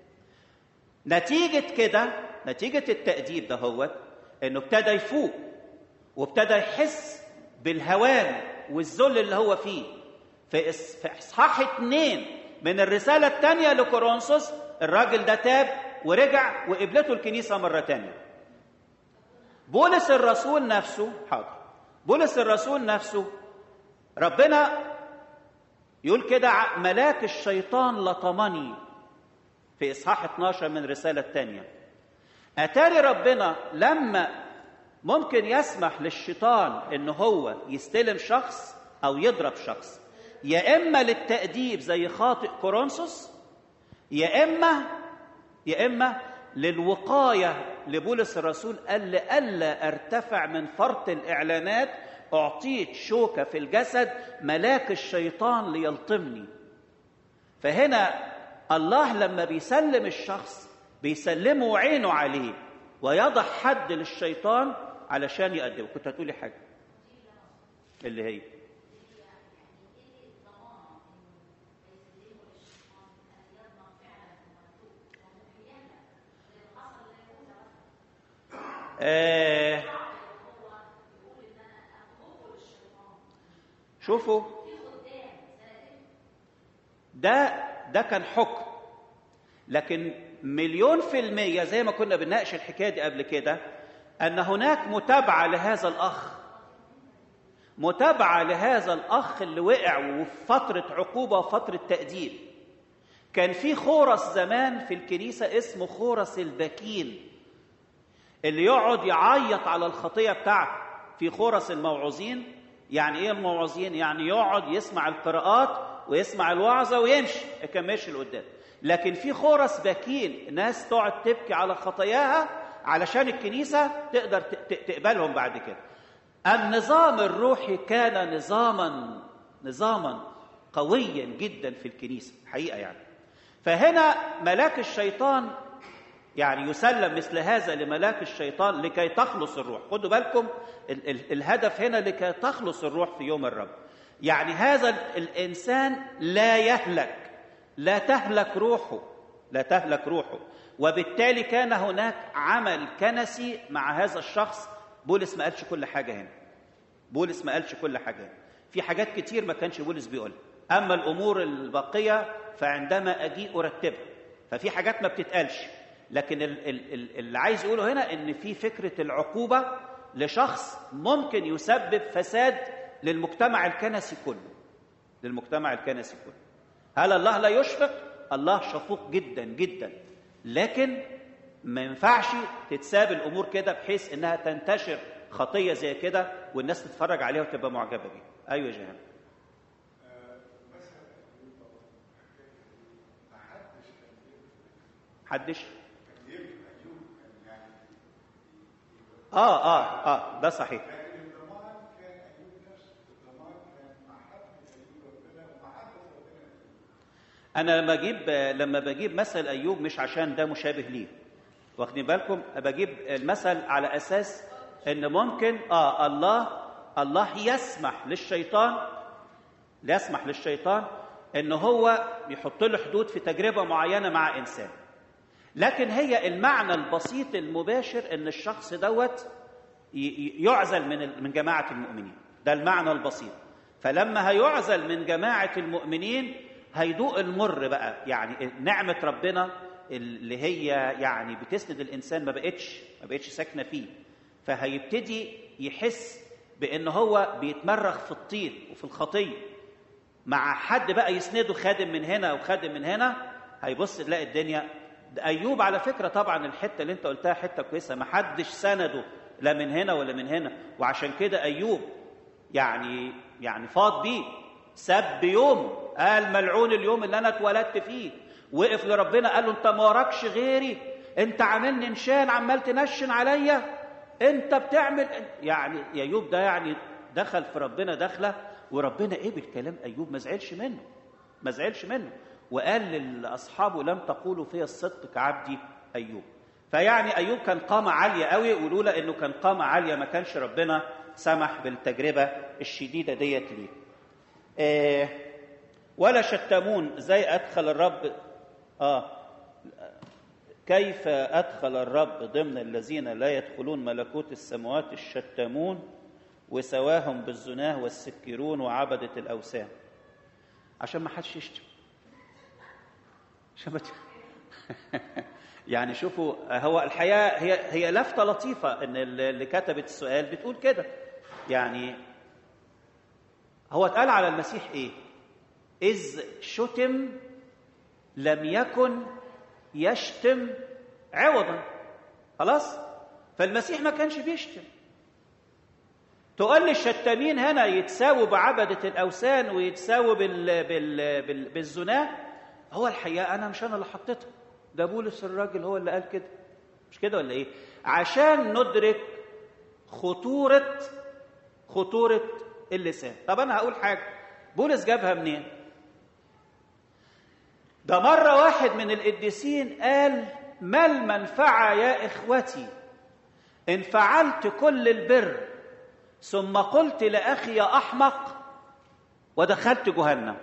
نتيجة كده نتيجة التأديب ده هو إنه ابتدى يفوق وابتدى يحس بالهوان والذل اللي هو فيه في في إصحاح اتنين من الرسالة الثانية لكورنثوس الراجل ده تاب ورجع وقبلته الكنيسة مرة تانية بولس الرسول نفسه حاضر بولس الرسول نفسه ربنا يقول كده ملاك الشيطان لطمني في إصحاح 12 من الرسالة الثانية أتاري ربنا لما ممكن يسمح للشيطان إن هو يستلم شخص أو يضرب شخص يا إما للتأديب زي خاطئ كورنثوس يا إما يا إما للوقاية لبولس الرسول قال لئلا ارتفع من فرط الإعلانات أعطيت شوكة في الجسد ملاك الشيطان ليلطمني فهنا الله لما بيسلم الشخص بيسلمه عينه عليه ويضع حد للشيطان علشان يقدمه كنت هتقولي حاجة اللي هي آه شوفوا ده ده كان حكم لكن مليون في المية زي ما كنا بنناقش الحكاية دي قبل كده أن هناك متابعة لهذا الأخ متابعة لهذا الأخ اللي وقع وفي فترة عقوبة وفترة تأديب كان في خورس زمان في الكنيسة اسمه خورس البكين اللي يقعد يعيط على الخطية بتاعته في خورس الموعوظين يعني ايه الموعظين يعني يقعد يسمع القراءات ويسمع الوعظة ويمشي ما يكملش لقدام لكن في خورس باكين ناس تقعد تبكي على خطاياها علشان الكنيسة تقدر تقبلهم بعد كده النظام الروحي كان نظاما نظاما قويا جدا في الكنيسه حقيقه يعني فهنا ملاك الشيطان يعني يسلم مثل هذا لملاك الشيطان لكي تخلص الروح خدوا بالكم ال- ال- الهدف هنا لكي تخلص الروح في يوم الرب يعني هذا ال- الانسان لا يهلك لا تهلك روحه لا تهلك روحه وبالتالي كان هناك عمل كنسي مع هذا الشخص بولس ما قالش كل حاجه هنا بولس ما قالش كل حاجه هنا في حاجات كتير ما كانش بولس بيقولها اما الامور الباقيه فعندما اجيء ارتبها ففي حاجات ما بتتقالش لكن ال- ال- ال- اللي عايز يقوله هنا ان في فكره العقوبه لشخص ممكن يسبب فساد للمجتمع الكنسي كله للمجتمع الكنسي كله هل الله لا يشفق الله شفوق جدا جدا لكن ما ينفعش تتساب الامور كده بحيث انها تنتشر خطيه زي كده والناس تتفرج عليها وتبقى معجبه بيها ايوه يا جهان حدش اه اه اه ده صحيح انا لما اجيب لما بجيب مثل ايوب مش عشان ده مشابه ليه واخدين بالكم بجيب المثل على اساس ان ممكن اه الله الله يسمح للشيطان يسمح للشيطان ان هو يحط له حدود في تجربه معينه مع انسان لكن هي المعنى البسيط المباشر ان الشخص دوت ي- ي- يعزل من ال- من جماعه المؤمنين ده المعنى البسيط فلما هيعزل من جماعه المؤمنين هيدوق المر بقى يعني نعمه ربنا اللي هي يعني بتسند الانسان ما بقتش ما بقتش ساكنه فيه فهيبتدي يحس بان هو بيتمرغ في الطين وفي الخطيه مع حد بقى يسنده خادم من هنا وخادم من هنا هيبص تلاقي الدنيا ده ايوب على فكره طبعا الحته اللي انت قلتها حته كويسه ما حدش سنده لا من هنا ولا من هنا وعشان كده ايوب يعني يعني فاض بيه سب يوم قال ملعون اليوم اللي انا اتولدت فيه وقف لربنا قال له انت ما وراكش غيري انت عاملني نشان عمال تنشن عليا انت بتعمل يعني يا ايوب ده يعني دخل في ربنا دخله وربنا قبل كلام ايوب ما زعلش منه ما زعلش منه وقال لاصحابه لم تقولوا في الصدق كعبدي ايوب فيعني ايوب كان قامه عاليه قوي ولولا انه كان قامه عاليه ما كانش ربنا سمح بالتجربه الشديده ديت ليه آه ولا شتمون زي ادخل الرب اه كيف ادخل الرب ضمن الذين لا يدخلون ملكوت السماوات الشتامون وسواهم بالزناه والسكرون وعبده الاوثان عشان ما حدش يشتم عشان ما ت- يعني شوفوا هو الحقيقه هي هي لفته لطيفه ان اللي كتبت السؤال بتقول كده يعني هو اتقال على المسيح ايه اذ شتم لم يكن يشتم عوضا خلاص فالمسيح ما كانش بيشتم تقول لي الشتامين هنا يتساووا بعبدة الأوثان ويتساووا بال... بال... بال... بالزناة هو الحقيقة أنا مش أنا اللي حطيتها ده بولس الراجل هو اللي قال كده مش كده ولا إيه عشان ندرك خطورة خطورة اللسان طب أنا هقول حاجة بولس جابها منين ده مرة واحد من القديسين قال ما المنفعة يا إخوتي إن فعلت كل البر ثم قلت لأخي يا أحمق ودخلت جهنم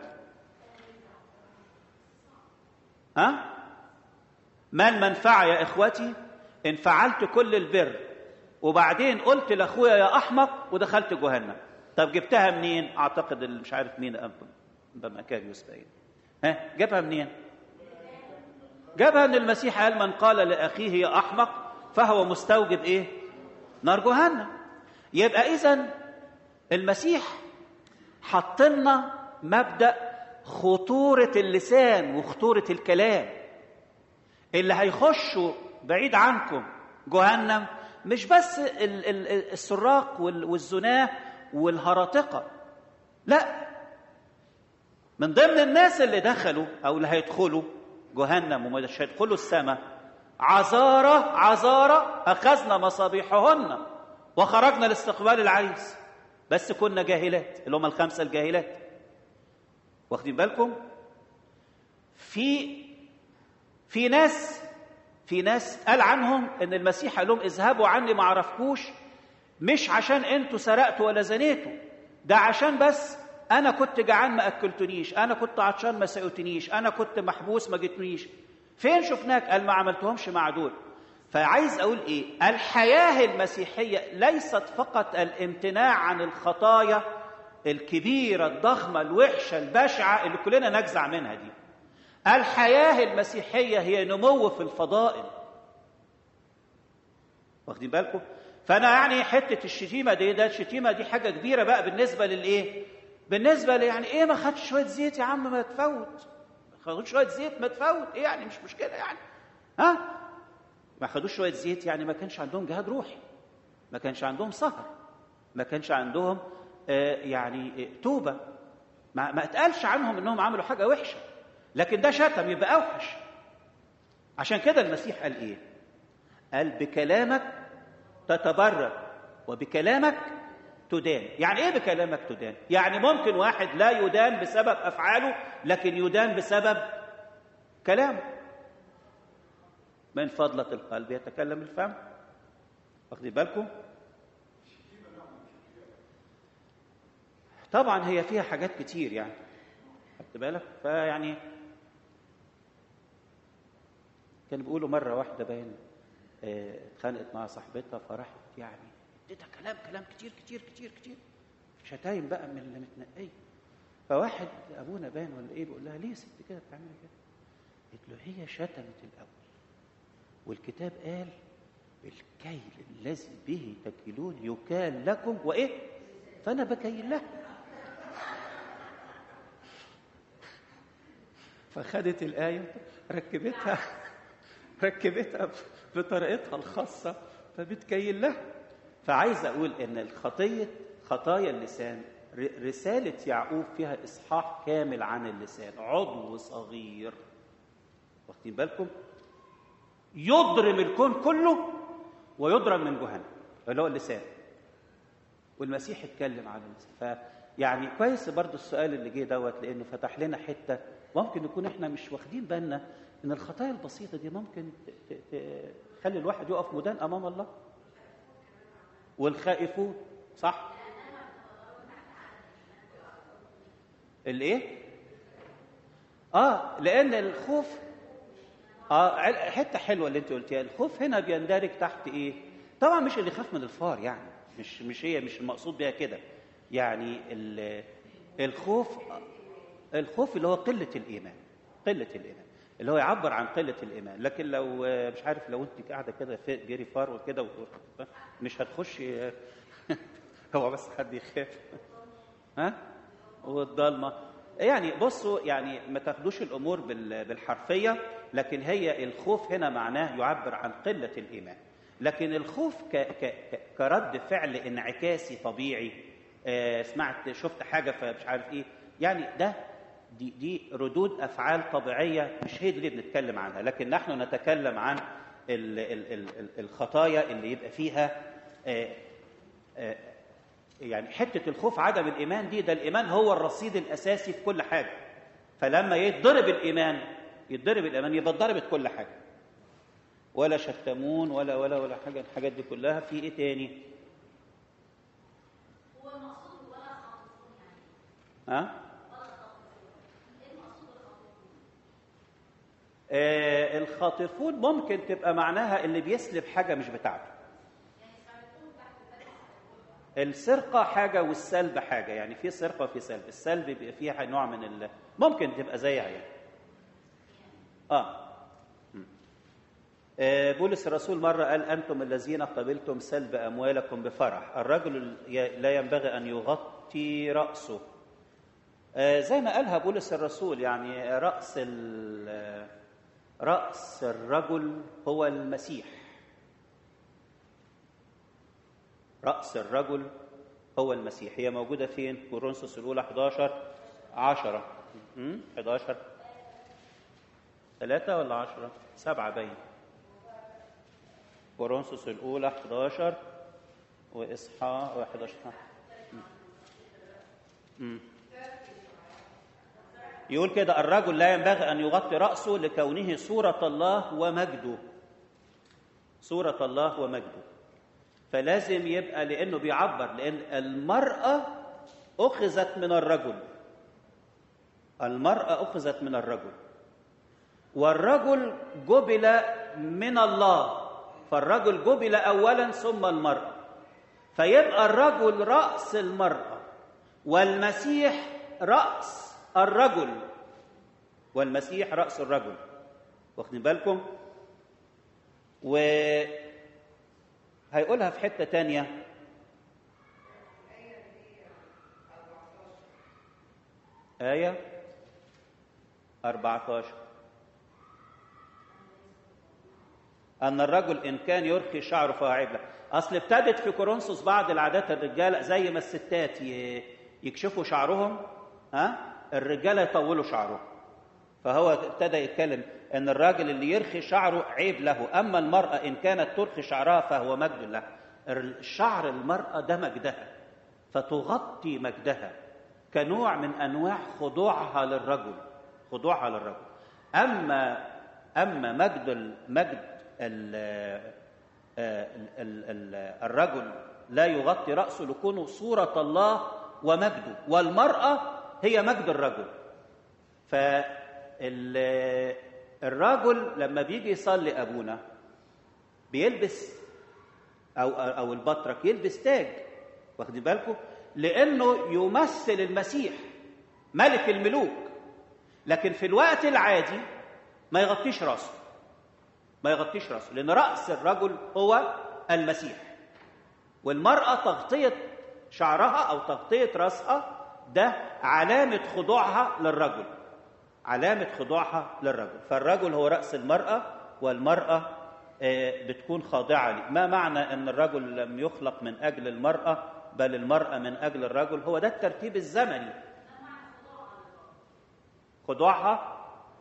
ها ما المنفعة يا إخوتي إن فعلت كل البر وبعدين قلت لأخويا يا أحمق ودخلت جهنم طب جبتها منين أعتقد اللي مش عارف مين بمكاريوس باين ها جابها منين جابها ان المسيح قال من قال لاخيه يا احمق فهو مستوجب ايه نار جهنم يبقى اذا المسيح حط لنا مبدا خطوره اللسان وخطوره الكلام اللي هيخشوا بعيد عنكم جهنم مش بس ال- ال- السراق وال- والزناه والهراطقه لا من ضمن الناس اللي دخلوا او اللي هيدخلوا جهنم ومش هيدخلوا السماء عذارى عذارى اخذنا مصابيحهن وخرجنا لاستقبال العريس بس كنا جاهلات اللي هم الخمسه الجاهلات واخدين بالكم في في ناس في ناس قال عنهم ان المسيح قال لهم اذهبوا عني ما عرفكوش مش عشان انتوا سرقتوا ولا زنيتوا ده عشان بس انا كنت جعان ما اكلتنيش انا كنت عطشان ما سقتنيش انا كنت محبوس ما جيتنيش فين شفناك قال ما عملتهمش مع دول فعايز اقول ايه الحياه المسيحيه ليست فقط الامتناع عن الخطايا الكبيره الضخمه الوحشه البشعه اللي كلنا نجزع منها دي الحياه المسيحيه هي نمو في الفضائل واخدين بالكم فانا يعني حته الشتيمه دي ده الشتيمه دي حاجه كبيره بقى بالنسبه للايه بالنسبه لي يعني ايه ما خدش شويه زيت يا عم ما تفوت خدوش شويه زيت ما تفوت ايه يعني مش مشكله يعني ها ما خدوش شويه زيت يعني ما كانش عندهم جهاد روحي ما كانش عندهم سهر ما كانش عندهم آه يعني آه توبه ما, ما اتقالش عنهم انهم عملوا حاجه وحشه لكن ده شتم يبقى اوحش عشان كده المسيح قال ايه قال بكلامك تتبرر وبكلامك تدان يعني ايه بكلامك تدان يعني ممكن واحد لا يدان بسبب افعاله لكن يدان بسبب كلامه من فضلة القلب يتكلم الفم واخدين بالكم طبعا هي فيها حاجات كتير يعني خدت بالك فيعني كان بيقولوا مرة واحدة باين اه اتخانقت مع صاحبتها فراحت يعني اديتها كلام كلام كتير كتير كتير كتير شتايم بقى من اللي متنقيه فواحد ابونا باين ولا ايه بيقول لها ليه يا ست كده بتعملي كده؟ قالت له هي شتمت الاول والكتاب قال الكيل الذي به تكيلون يكال لكم وايه؟ فانا بكيل لها فخدت الآية ركبتها ركبتها بطريقتها الخاصة فبتكيل لها فعايز أقول إن الخطية خطايا اللسان رسالة يعقوب فيها إصحاح كامل عن اللسان عضو صغير واخدين بالكم يضرم الكون كله ويضرم من جهنم اللي هو اللسان والمسيح اتكلم عن اللسان فيعني كويس برضو السؤال اللي جه دوت لانه فتح لنا حته ممكن نكون احنا مش واخدين بالنا ان الخطايا البسيطه دي ممكن تخلي الواحد يقف مدان امام الله والخائفون صح الايه اه لان الخوف اه حته حلوه اللي انت قلتيها الخوف هنا بيندرج تحت ايه طبعا مش اللي يخاف من الفار يعني مش مش هي مش المقصود بيها كده يعني الخوف الخوف اللي هو قله الايمان قله الايمان اللي هو يعبر عن قله الايمان لكن لو مش عارف لو انت قاعده كده في جري فار وكده مش هتخشي هو بس حد يخاف ها والضلمه يعني بصوا يعني ما تاخدوش الامور بالحرفيه لكن هي الخوف هنا معناه يعبر عن قله الايمان لكن الخوف ك ك كرد فعل انعكاسي طبيعي آه سمعت شفت حاجه فمش عارف ايه يعني ده دي دي ردود افعال طبيعيه مش هي دي اللي بنتكلم عنها لكن نحن نتكلم عن ال ال ال الخطايا اللي يبقى فيها آه آه يعني حته الخوف عدم الايمان دي ده الايمان هو الرصيد الاساسي في كل حاجه فلما يتضرب الايمان يتضرب الايمان يبقى اتضربت كل حاجه ولا شتمون ولا ولا ولا حاجه الحاجات دي كلها في ايه تاني هو المقصود ولا خاطفون يعني ها آه الخاطفون ممكن تبقى معناها اللي بيسلب حاجه مش بتاعته السرقه حاجه والسلب حاجه يعني في سرقه وفي سلب السلب بيبقى فيها نوع من ال... ممكن تبقى زيها يعني اه بولس الرسول مرة قال أنتم الذين قبلتم سلب أموالكم بفرح الرجل لا ينبغي أن يغطي رأسه زي ما قالها بولس الرسول يعني رأس رأس الرجل هو المسيح رأس الرجل هو المسيح هي موجودة فين؟ كورنثوس الأولى 11 10 11 ثلاثة ولا عشرة؟ سبعة باين كورنثوس الأولى 11 وإصحاح 11 مم. يقول كده الرجل لا ينبغي أن يغطي رأسه لكونه صورة الله ومجده صورة الله ومجده فلازم يبقى لأنه بيعبر لأن المرأة أخذت من الرجل المرأة أخذت من الرجل والرجل جبل من الله فالرجل جبل أولا ثم المرأة فيبقى الرجل رأس المرأة والمسيح رأس الرجل والمسيح رأس الرجل واخدين بالكم و هيقولها في حتة تانية آية 14 أن الرجل إن كان يرخي شعره فهو عيب له أصل ابتدت في كورنثوس بعض العادات الرجالة زي ما الستات ي- يكشفوا شعرهم ها الرجالة يطولوا شعرهم فهو ابتدى يتكلم ان الراجل اللي يرخي شعره عيب له اما المراه ان كانت ترخي شعرها فهو مجد لها الشعر المراه ده مجدها فتغطي مجدها كنوع من انواع خضوعها للرجل خضوعها للرجل اما اما مجد ال- مجد ال ال ال ال الرجل لا يغطي راسه لكونه صوره الله ومجده والمراه هي مجد الرجل فالراجل لما بيجي يصلي ابونا بيلبس او او البطرك يلبس تاج واخدين بالكم لانه يمثل المسيح ملك الملوك لكن في الوقت العادي ما يغطيش راسه ما يغطيش راسه لان راس الرجل هو المسيح والمراه تغطيه شعرها او تغطيه راسها ده علامه خضوعها للرجل علامة خضوعها للرجل فالرجل هو رأس المرأة والمرأة آه، بتكون خاضعة لي ما معنى أن الرجل لم يخلق من أجل المرأة بل المرأة من أجل الرجل هو ده الترتيب الزمني خضوعها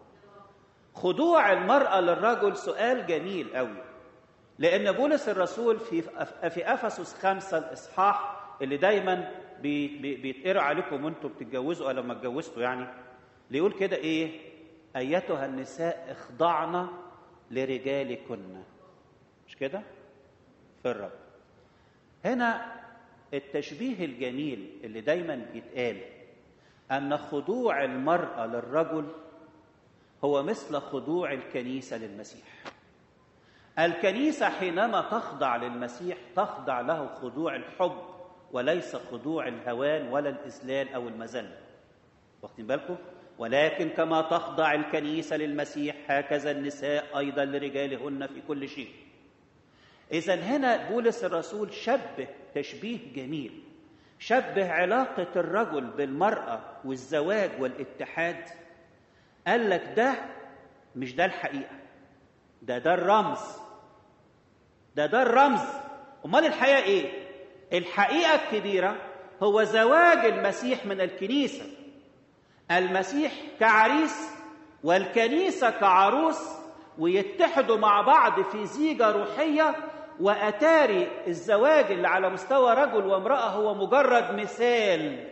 خضوع المرأة للرجل سؤال جميل قوي لأن بولس الرسول في في أفسس خمسة الإصحاح اللي دايما بي- بي- بيتقرأ عليكم وانتم بتتجوزوا أو لما اتجوزتوا يعني اللي يقول كده ايه ايتها النساء اخضعن لرجالكن مش كده في الرب هنا التشبيه الجميل اللي دايما بيتقال ان خضوع المراه للرجل هو مثل خضوع الكنيسه للمسيح الكنيسه حينما تخضع للمسيح تخضع له خضوع الحب وليس خضوع الهوان ولا الاذلال او المذله واخدين بالكم ولكن كما تخضع الكنيسه للمسيح هكذا النساء ايضا لرجالهن في كل شيء اذا هنا بولس الرسول شبه تشبيه جميل شبه علاقه الرجل بالمراه والزواج والاتحاد قال لك ده مش ده الحقيقه ده ده الرمز ده ده الرمز امال الحقيقه ايه الحقيقه الكبيره هو زواج المسيح من الكنيسه المسيح كعريس والكنيسه كعروس ويتحدوا مع بعض في زيجه روحيه واتاري الزواج اللي على مستوى رجل وامراه هو مجرد مثال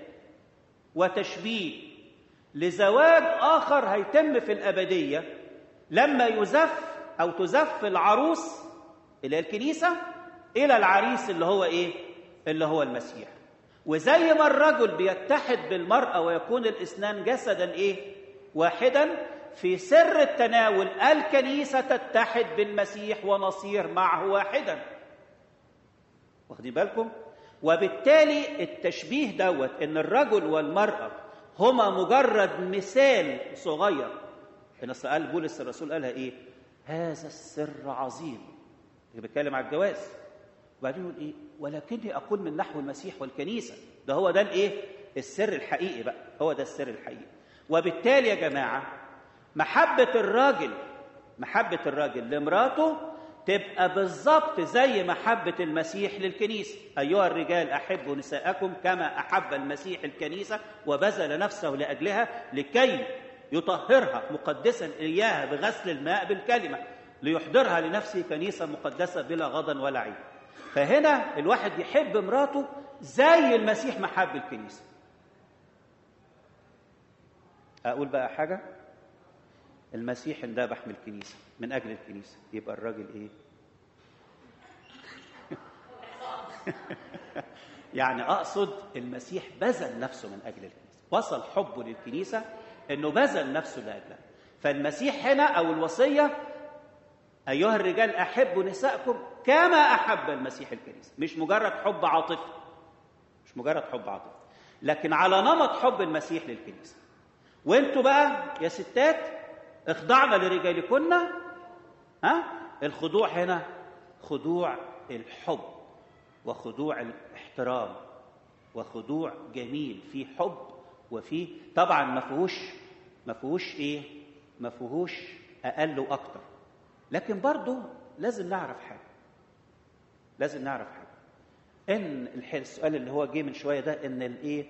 وتشبيه لزواج اخر هيتم في الابديه لما يزف او تزف العروس الى الكنيسه الى العريس اللي هو ايه اللي هو المسيح وزي ما الرجل بيتحد بالمراه ويكون الاثنان جسدا ايه واحدا في سر التناول الكنيسه تتحد بالمسيح ونصير معه واحدا واخدين بالكم وبالتالي التشبيه دوت ان الرجل والمراه هما مجرد مثال صغير ان أصل قال بولس الرسول قالها ايه هذا السر عظيم بيتكلم على الجواز وبعدين يقول ايه ولكني اقول من نحو المسيح والكنيسه ده هو ده الايه السر الحقيقي بقى هو ده السر الحقيقي وبالتالي يا جماعه محبه الراجل محبه الراجل لمراته تبقى بالظبط زي محبة المسيح للكنيسة أيها الرجال أحبوا نساءكم كما أحب المسيح الكنيسة وبذل نفسه لأجلها لكي يطهرها مقدسا إياها بغسل الماء بالكلمة ليحضرها لنفسه كنيسة مقدسة بلا غضن ولا عيب فهنا الواحد يحب مراته زي المسيح محب الكنيسه اقول بقى حاجه المسيح اندبح من الكنيسه من اجل الكنيسه يبقى الراجل ايه يعني اقصد المسيح بذل نفسه من اجل الكنيسه وصل حبه للكنيسه انه بذل نفسه لاجلها فالمسيح هنا او الوصيه ايها الرجال احبوا نساءكم كما احب المسيح الكنيسه مش مجرد حب عاطفي مش مجرد حب عاطفي لكن على نمط حب المسيح للكنيسه وانتوا بقى يا ستات اخضعنا لرجالكن ها الخضوع هنا خضوع الحب وخضوع الاحترام وخضوع جميل في حب وفي طبعا ما فيهوش ما فيهوش ايه ما فيهوش اقل واكتر لكن برضه لازم نعرف حاجه لازم نعرف حاجه ان الح- السؤال اللي هو جه من شويه ده ان الايه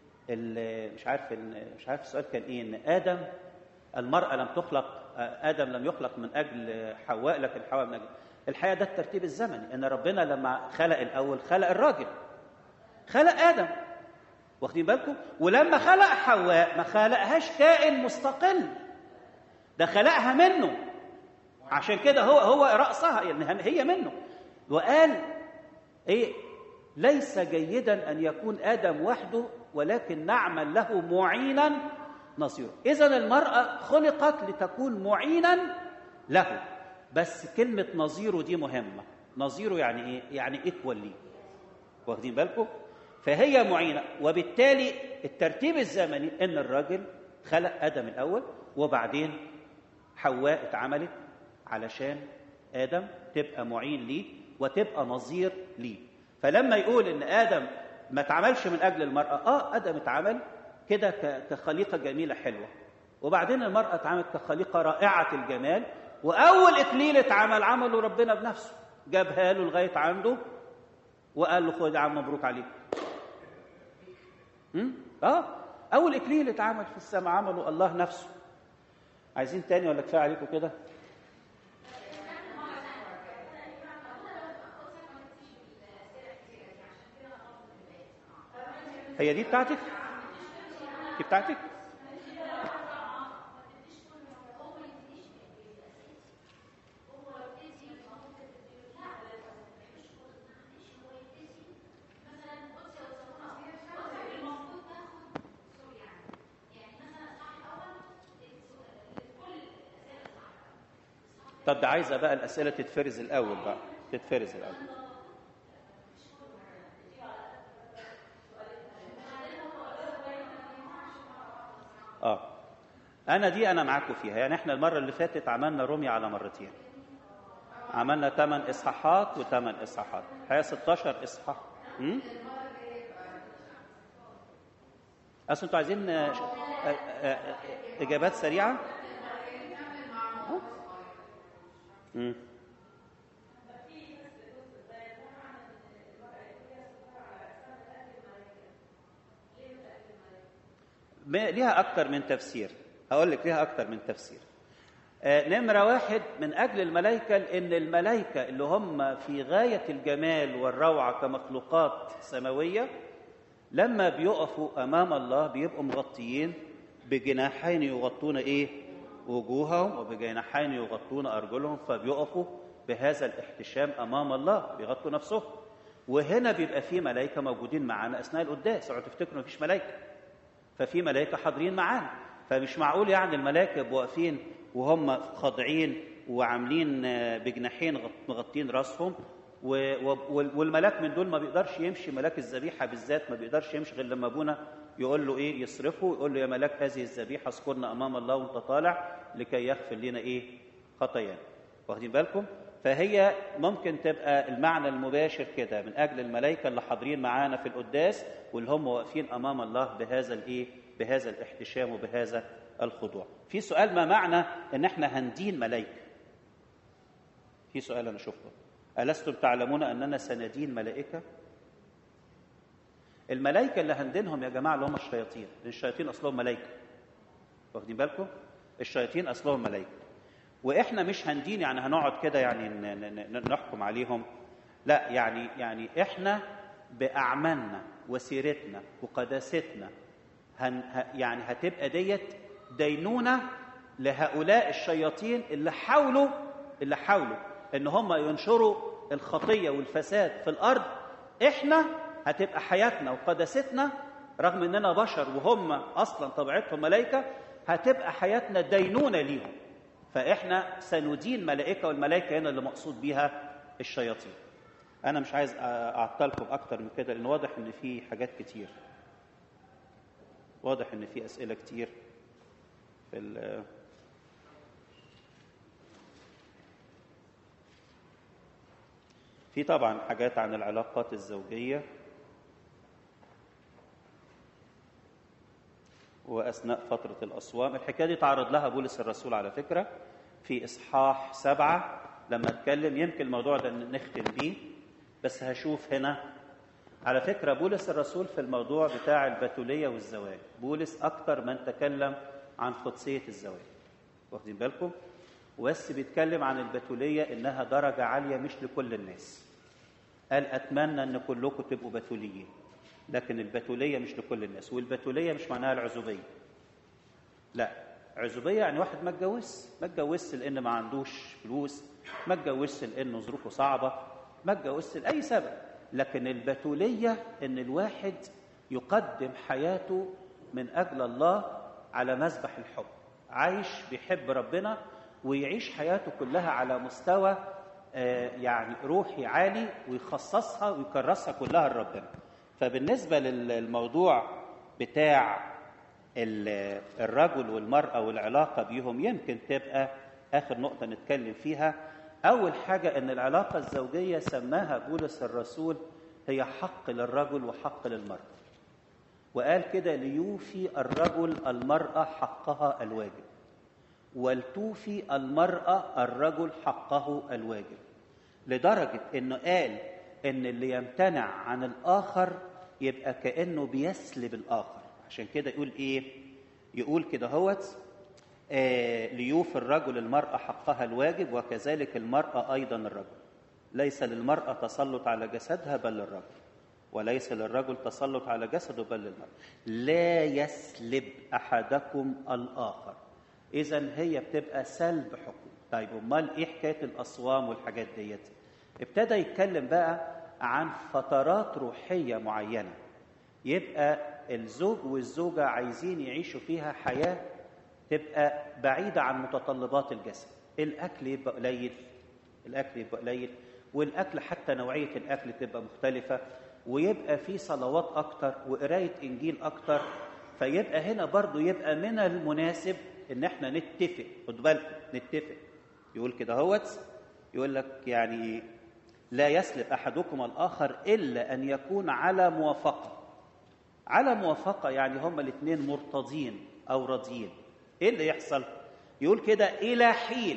ال- مش عارف إن- مش عارف السؤال كان ايه ان ادم المراه لم تخلق ادم لم يخلق من اجل حواء لكن حواء من اجل الحقيقه ده الترتيب الزمني ان ربنا لما خلق الاول خلق الراجل خلق ادم واخدين بالكم ولما خلق حواء ما خلقهاش كائن مستقل ده خلقها منه عشان كده هو هو رأسها يعني هي منه وقال ايه ليس جيدا ان يكون ادم وحده ولكن نعمل له معينا نصيرا اذا المراه خلقت لتكون معينا له بس كلمه نظيره دي مهمه نظيره يعني ايه يعني ايكوال ليه واخدين بالكم فهي معينه وبالتالي الترتيب الزمني ان الراجل خلق ادم الاول وبعدين حواء اتعملت علشان ادم تبقى معين ليه وتبقى نظير ليه فلما يقول ان ادم ما اتعملش من اجل المراه اه ادم اتعمل كده ك- كخليقه جميله حلوه وبعدين المراه اتعملت كخليقه رائعه الجمال واول اكليل اتعمل عمله ربنا بنفسه جابها له لغايه عنده وقال له خد يا عم مبروك عليك أمم؟ اه اول اكليل اتعمل في السماء عمله الله نفسه عايزين تاني ولا كفايه عليكم كده هي دي بتاعتك دي بتاعتك طب ده عايزه بقى الاسئله تتفرز الاول بقى تتفرز الاول اه انا دي انا معاكم فيها يعني احنا المره اللي فاتت عملنا رمي على مرتين عملنا 8 اصحاحات و8 اصحاحات هي 16 اصحاح امم اصل انتوا عايزين آه، ش- آه، آه، آه، اجابات سريعه امم ما- ليها أكتر من تفسير هقول لك ليها أكتر من تفسير آه، نمرة واحد من أجل الملائكة لأن الملائكة اللي هم في غاية الجمال والروعة كمخلوقات سماوية لما بيقفوا أمام الله بيبقوا مغطيين بجناحين يغطون إيه؟ وجوههم وبجناحين يغطون أرجلهم فبيقفوا بهذا الاحتشام أمام الله بيغطوا نفسهم وهنا بيبقى في ملائكة موجودين معانا أثناء القداس اوعوا تفتكروا مفيش ملائكة ففي ملائكه حاضرين معانا فمش معقول يعني الملائكه يبقوا واقفين وهم خاضعين وعاملين آه، بجناحين غط- مغطين راسهم و- و- وال- والملاك من دول ما بيقدرش يمشي ملاك الذبيحه بالذات ما بيقدرش يمشي غير لما ابونا يقول له ايه يصرفه يقول له يا ملاك هذه الذبيحه اذكرنا امام الله وانت طالع لكي يغفر لنا ايه خطايانا واخدين بالكم فهي ممكن تبقى المعنى المباشر كده من اجل الملائكه اللي حاضرين معانا في القداس واللي هم واقفين امام الله بهذا الايه بهذا الاحتشام وبهذا الخضوع في سؤال ما معنى ان احنا هندين ملائكه في سؤال انا شفته الستم تعلمون اننا سندين ملائكه الملائكه اللي هندينهم يا جماعه اللي هم الشياطين لان الشياطين اصلهم ملائكه واخدين بالكم الشياطين اصلهم ملائكه واحنا مش هندين يعني هنقعد كده يعني ن- ن- ن- نحكم عليهم لا يعني يعني احنا باعمالنا وسيرتنا وقداستنا هن ه- يعني هتبقى ديت دينونه لهؤلاء الشياطين اللي حاولوا اللي حاولوا ان هم ينشروا الخطيه والفساد في الارض احنا هتبقى حياتنا وقداستنا رغم اننا بشر وهم اصلا طبيعتهم ملائكه هتبقى حياتنا دينونه ليهم فاحنا سندين ملائكه والملائكه هنا اللي مقصود بيها الشياطين انا مش عايز اعطلكم اكتر من كده لان واضح ان في حاجات كتير واضح ان في اسئله كتير في ال- في طبعا حاجات عن العلاقات الزوجيه واثناء فتره الاصوام الحكايه دي تعرض لها بولس الرسول على فكره في اصحاح سبعه لما اتكلم يمكن الموضوع ده نختم بيه بس هشوف هنا على فكره بولس الرسول في الموضوع بتاع البتوليه والزواج بولس اكتر من تكلم عن قدسيه الزواج واخدين بالكم بس بيتكلم عن البتوليه انها درجه عاليه مش لكل الناس قال اتمنى ان كلكم تبقوا بتوليين لكن البتوليه مش لكل الناس والبتوليه مش معناها العزوبيه لا عزوبيه يعني واحد ما اتجوزش ما اتجوزش لان ما عندوش فلوس ما اتجوزش لانه ظروفه صعبه ما اتجوزش لاي سبب لكن البتوليه ان الواحد يقدم حياته من اجل الله على مذبح الحب عايش بيحب ربنا ويعيش حياته كلها على مستوى آه، يعني روحي عالي ويخصصها ويكرسها كلها لربنا فبالنسبه للموضوع بتاع ال- الرجل والمرأة والعلاقة بيهم يمكن تبقى آخر نقطة نتكلم فيها أول حاجة أن العلاقة الزوجية سماها بولس الرسول هي حق للرجل وحق للمرأة وقال كده ليوفي الرجل المرأة حقها الواجب ولتوفي المرأة الرجل حقه الواجب لدرجة انه قال ان اللي يمتنع عن الاخر يبقى كأنه بيسلب الاخر عشان كده يقول ايه يقول كده هوت آه ليوفي الرجل المرأة حقها الواجب وكذلك المرأة ايضا الرجل ليس للمرأة تسلط على جسدها بل للرجل وليس للرجل تسلط على جسده بل للمرأة لا يسلب احدكم الاخر اذا هي بتبقى سلب حكم طيب امال ايه حكايه الاصوام والحاجات ديت ابتدى يتكلم بقى عن فترات روحيه معينه يبقى الزوج والزوجه عايزين يعيشوا فيها حياه تبقى بعيده عن متطلبات الجسد الاكل يبقى قليل الاكل يبقى قليل والاكل حتى نوعيه الاكل تبقى مختلفه ويبقى في صلوات اكتر وقرايه انجيل اكتر فيبقى هنا برضو يبقى من المناسب ان احنا نتفق خد بالكم نتفق يقول كده هوت يقول لك يعني لا يسلب احدكم الاخر الا ان يكون على موافقه على موافقه يعني هما الاثنين مرتضين او راضيين ايه اللي يحصل يقول كده الى حين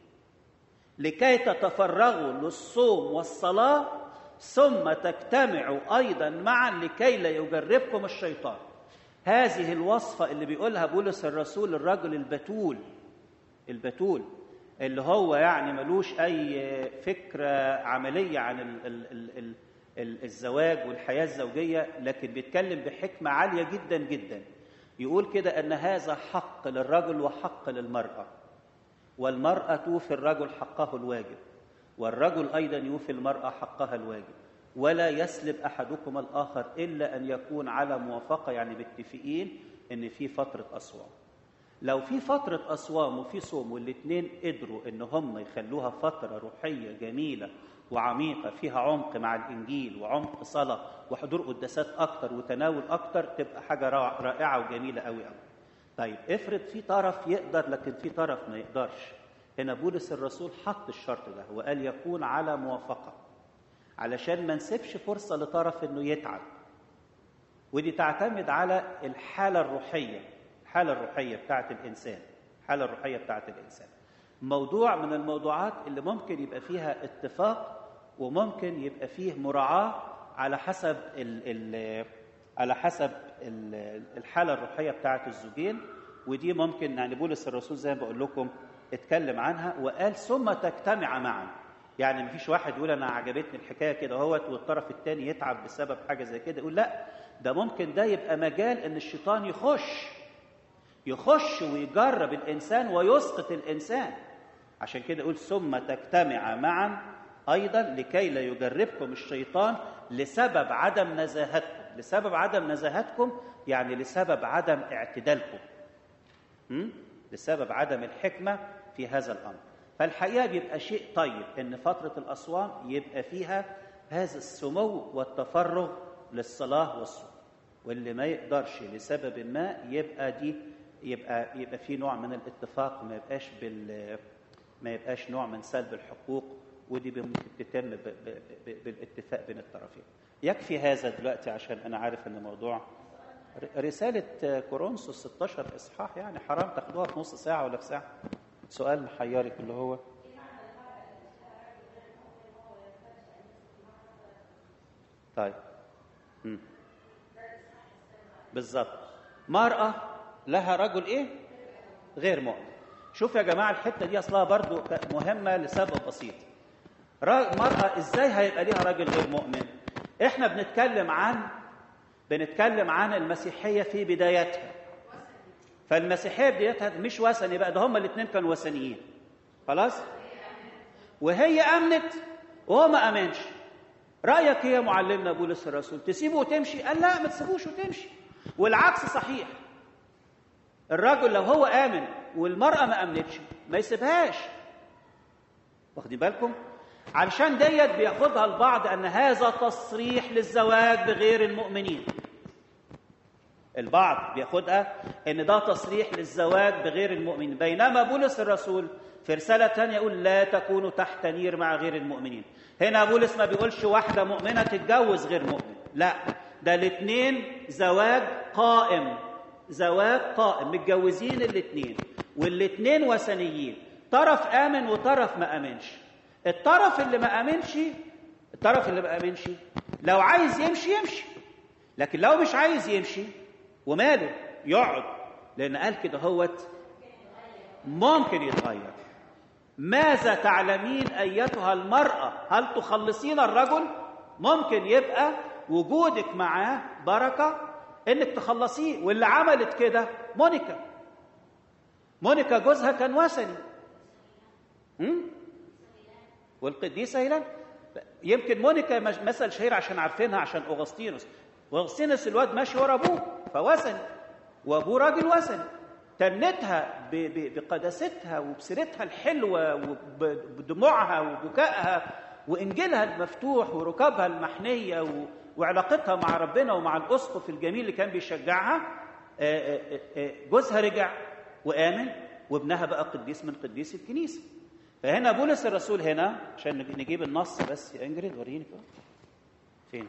لكي تتفرغوا للصوم والصلاه ثم تجتمعوا ايضا معا لكي لا يجربكم الشيطان هذه الوصفه اللي بيقولها بولس الرسول الرجل البتول البتول اللي هو يعني ملوش اي فكره عمليه عن ال ال ال ال ال الزواج والحياه الزوجيه لكن بيتكلم بحكمه عاليه جدا جدا يقول كده ان هذا حق للرجل وحق للمراه والمراه توفي الرجل حقه الواجب والرجل ايضا يوفي المراه حقها الواجب ولا يسلب احدكم الاخر الا ان يكون على موافقه يعني متفقين ان في فتره اصوام لو في فترة أصوام وفي صوم والاثنين قدروا إن هم يخلوها فترة روحية جميلة وعميقة فيها عمق مع الإنجيل وعمق صلاة وحضور قداسات أكتر وتناول أكتر تبقى حاجة رائعة وجميلة أوي أوي. طيب افرض في طرف يقدر لكن في طرف ما يقدرش. هنا بولس الرسول حط الشرط ده وقال يكون على موافقة علشان ما نسيبش فرصة لطرف إنه يتعب. ودي تعتمد على الحالة الروحية الحالة الروحية بتاعت الإنسان الحالة الروحية بتاعت الإنسان موضوع من الموضوعات اللي ممكن يبقى فيها اتفاق وممكن يبقى فيه مراعاة على حسب ال ال على حسب ال الحالة الروحية بتاعت الزوجين ودي ممكن يعني بولس الرسول زي ما بقول لكم اتكلم عنها وقال ثم تجتمع معا يعني مفيش واحد يقول انا عجبتني الحكايه كده اهوت والطرف الثاني يتعب بسبب حاجه زي كده يقول لا ده ممكن ده يبقى مجال ان الشيطان يخش يخش ويجرب الانسان ويسقط الانسان عشان كده يقول ثم تجتمع معا ايضا لكي لا يجربكم الشيطان لسبب عدم نزاهتكم لسبب عدم نزاهتكم يعني لسبب عدم اعتدالكم م? لسبب عدم الحكمه في هذا الامر فالحقيقه بيبقى شيء طيب ان فتره الاصوام يبقى فيها هذا السمو والتفرغ للصلاه والصوم واللي ما يقدرش لسبب ما يبقى دي يبقى يبقى في نوع من الاتفاق ما يبقاش بال ما يبقاش نوع من سلب الحقوق ودي ممكن تتم ب- ب- ب- بالاتفاق بين الطرفين يكفي هذا دلوقتي عشان انا عارف ان موضوع ر- رسالة كورنثوس 16 إصحاح يعني حرام تاخدوها في نص ساعة ولا في ساعة سؤال محيرك اللي هو طيب مم. بالظبط مرأة لها رجل إيه؟ غير مؤمن شوف يا جماعة الحتة دي أصلها برضو مهمة لسبب بسيط را- مرأة إزاي هيبقى ليها راجل غير مؤمن؟ إحنا بنتكلم عن بنتكلم عن المسيحية في بدايتها فالمسيحية بدايتها مش وثني بقى ده هما الاثنين كانوا وثنيين خلاص وهي أمنت وهو ما أمنش رأيك إيه يا معلمنا بولس الرسول تسيبه وتمشي قال لا ما تسيبوش وتمشي والعكس صحيح الرجل لو هو آمن والمرأة ما أمنتش ما يسيبهاش واخدين بالكم علشان ديت بياخدها البعض ان هذا تصريح للزواج بغير المؤمنين البعض بياخدها ان ده تصريح للزواج بغير المؤمنين بينما بولس الرسول في رسالة تانية يقول لا تكونوا تحت نير مع غير المؤمنين هنا بولس ما بيقولش واحدة مؤمنة تتجوز غير مؤمن لا ده الاثنين زواج قائم زواج قائم متجوزين الاثنين والاثنين وثنيين طرف آمن وطرف ما آمنش الطرف اللي ما آمنش الطرف اللي ما آمنش لو عايز يمشي يمشي لكن لو مش عايز يمشي وماله يقعد لأن قال كده هوت ممكن يتغير ماذا تعلمين أيتها المرأة هل تخلصين الرجل ممكن يبقى وجودك معاه بركة انك تخلصيه واللي عملت كده مونيكا مونيكا جوزها كان وثني م? والقديسة هيلان يمكن مونيكا مش- مثل شهير عشان عارفينها عشان أغسطينوس وأغسطينوس الواد ماشي ورا أبوه فوثني وأبوه راجل وثني تنتها ب- ب- بقداستها وبسيرتها الحلوة وبدموعها وبكائها وإنجيلها المفتوح وركابها المحنية و- وعلاقتها مع ربنا ومع الأسقف الجميل اللي كان بيشجعها آه، آه، آه، جوزها رجع وآمن وابنها بقى قديس من قديس الكنيسة فهنا بولس الرسول هنا عشان نج- نجيب النص بس يا انجريد وريني كده فين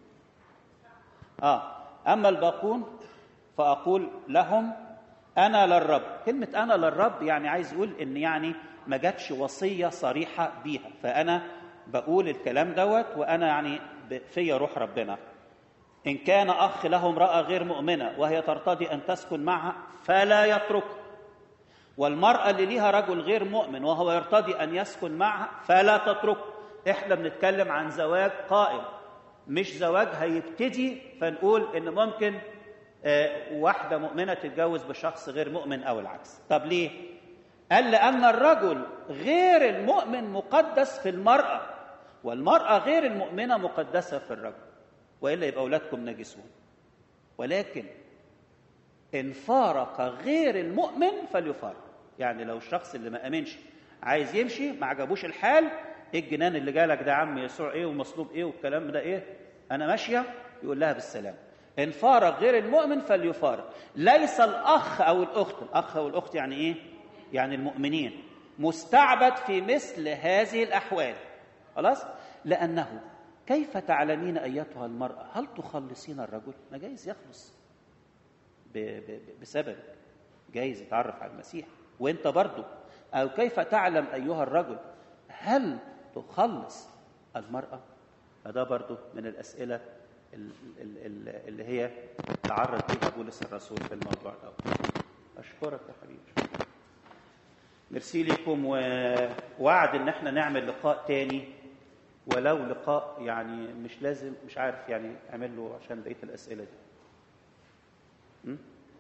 اه اما الباقون فاقول لهم انا للرب كلمه انا للرب يعني عايز يقول ان يعني ما جاتش وصيه صريحه بيها فانا بقول الكلام دوت وانا يعني ب- فيا روح ربنا ان كان اخ له امراه غير مؤمنه وهي ترتضي ان تسكن معها فلا يتركها والمرأة اللي ليها رجل غير مؤمن وهو يرتضي أن يسكن معها فلا تتركه إحنا بنتكلم عن زواج قائم مش زواج هيبتدي فنقول إن ممكن آه، واحدة مؤمنة تتجوز بشخص غير مؤمن أو العكس طب ليه؟ قال لأن الرجل غير المؤمن مقدس في المرأة والمرأة غير المؤمنة مقدسة في الرجل وإلا يبقى أولادكم نجسون ولكن إن فارق غير المؤمن فليفارق يعني لو الشخص اللي ما امنش عايز يمشي ما عجبوش الحال ايه الجنان اللي جالك ده يا عم يسوع ايه ومصلوب ايه والكلام ده ايه انا ماشيه يقول لها بالسلام ان فارق غير المؤمن فليفارق ليس الاخ او الاخت الاخ او الاخت يعني ايه يعني المؤمنين مستعبد في مثل هذه الاحوال خلاص لانه كيف تعلمين ايتها المراه هل تخلصين الرجل ما جايز يخلص ب- ب- بسبب جايز يتعرف على المسيح وانت برضو او كيف تعلم ايها الرجل هل تخلص المراه فده برضو من الاسئله ال- ال- ال- اللي هي تعرض بها بولس الرسول في الموضوع ده اشكرك يا حبيبي ميرسي لكم ووعد ان احنا نعمل لقاء تاني ولو لقاء يعني مش لازم مش عارف يعني اعمل له عشان بقيه الاسئله دي م?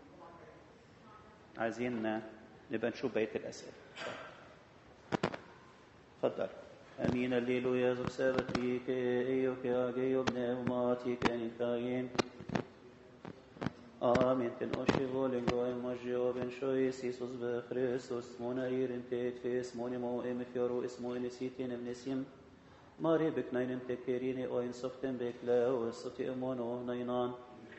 عايزين نبقى نشوف بقيه الاسئله اتفضل امين الليل يا زوج سابتريك ايوك يا جيوب نعماتي كان كاين Amen. Ten oši volen gojem maži oben šojis Isus be Hristos mona irin tet fes moni mo em fjoru ismo en sitin em nesim Mari bek nainen tekerini o en soften bek la o soti emono nainan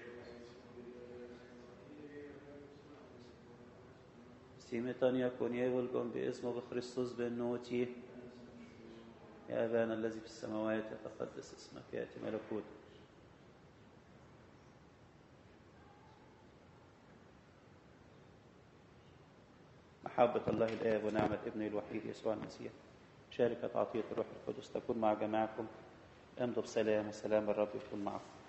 سيمتان يكون يولكم باسمه بخريستوس بالنوتي يا أبانا الذي في السماوات يتقدس اسمك يأتي ملكوتك محبة الله الآب ونعمة ابنه الوحيد يسوع المسيح شاركة عطية الروح القدس تكون مع جماعكم امضوا بسلام وسلام الرب يكون معكم